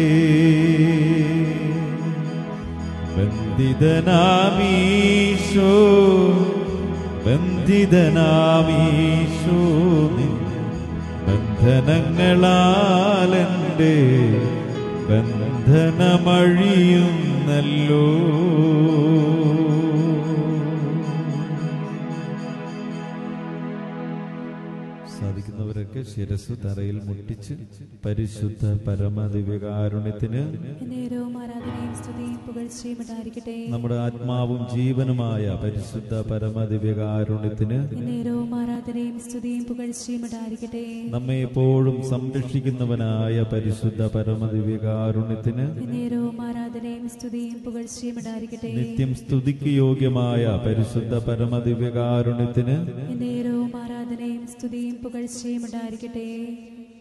ബന്ധിതനാമീശോ ബന്ധിതനാമീശോ നിൻ ബന്ധനങ്ങളാലെൻ്റെ ബന്ധനമഴിയുന്നല്ലോ സാധിക്കുന്നവരൊക്കെ ശിരസ് തറയിൽ മുട്ടിച്ച് പരിശുദ്ധ പരമദിവ്യകാരുണ്യത്തിന് നേരവും ആരാധനയും സ്തുതിയും പുകഴ്ചയും ഉണ്ടായിരിക്കട്ടെ നമ്മുടെ ആത്മാവും ജീവനുമായ പരിശുദ്ധ പരമദിവ്യകാരുണ്യത്തിന് നേരവും ആരാധനയും സ്തുതിയും പുകഴ്ചയും ഉണ്ടായിരിക്കട്ടെ നമ്മെ എപ്പോഴും സംരക്ഷിക്കുന്നവനായ പരിശുദ്ധ പരമദിവ്യകാരുണ്യത്തിന് നേരവും ആരാധനയും സ്തുതിയും പുകഴ്ചയും ഉണ്ടായിരിക്കട്ടെ നിത്യം സ്തുതിക്ക് യോഗ്യമായ പരിശുദ്ധ പരമദിവ്യകാരുണ്യത്തിന് നേരവും ആരാധനയും സ്തുതിയും പുകഴ്ചയും ഉണ്ടായിരിക്കട്ടെ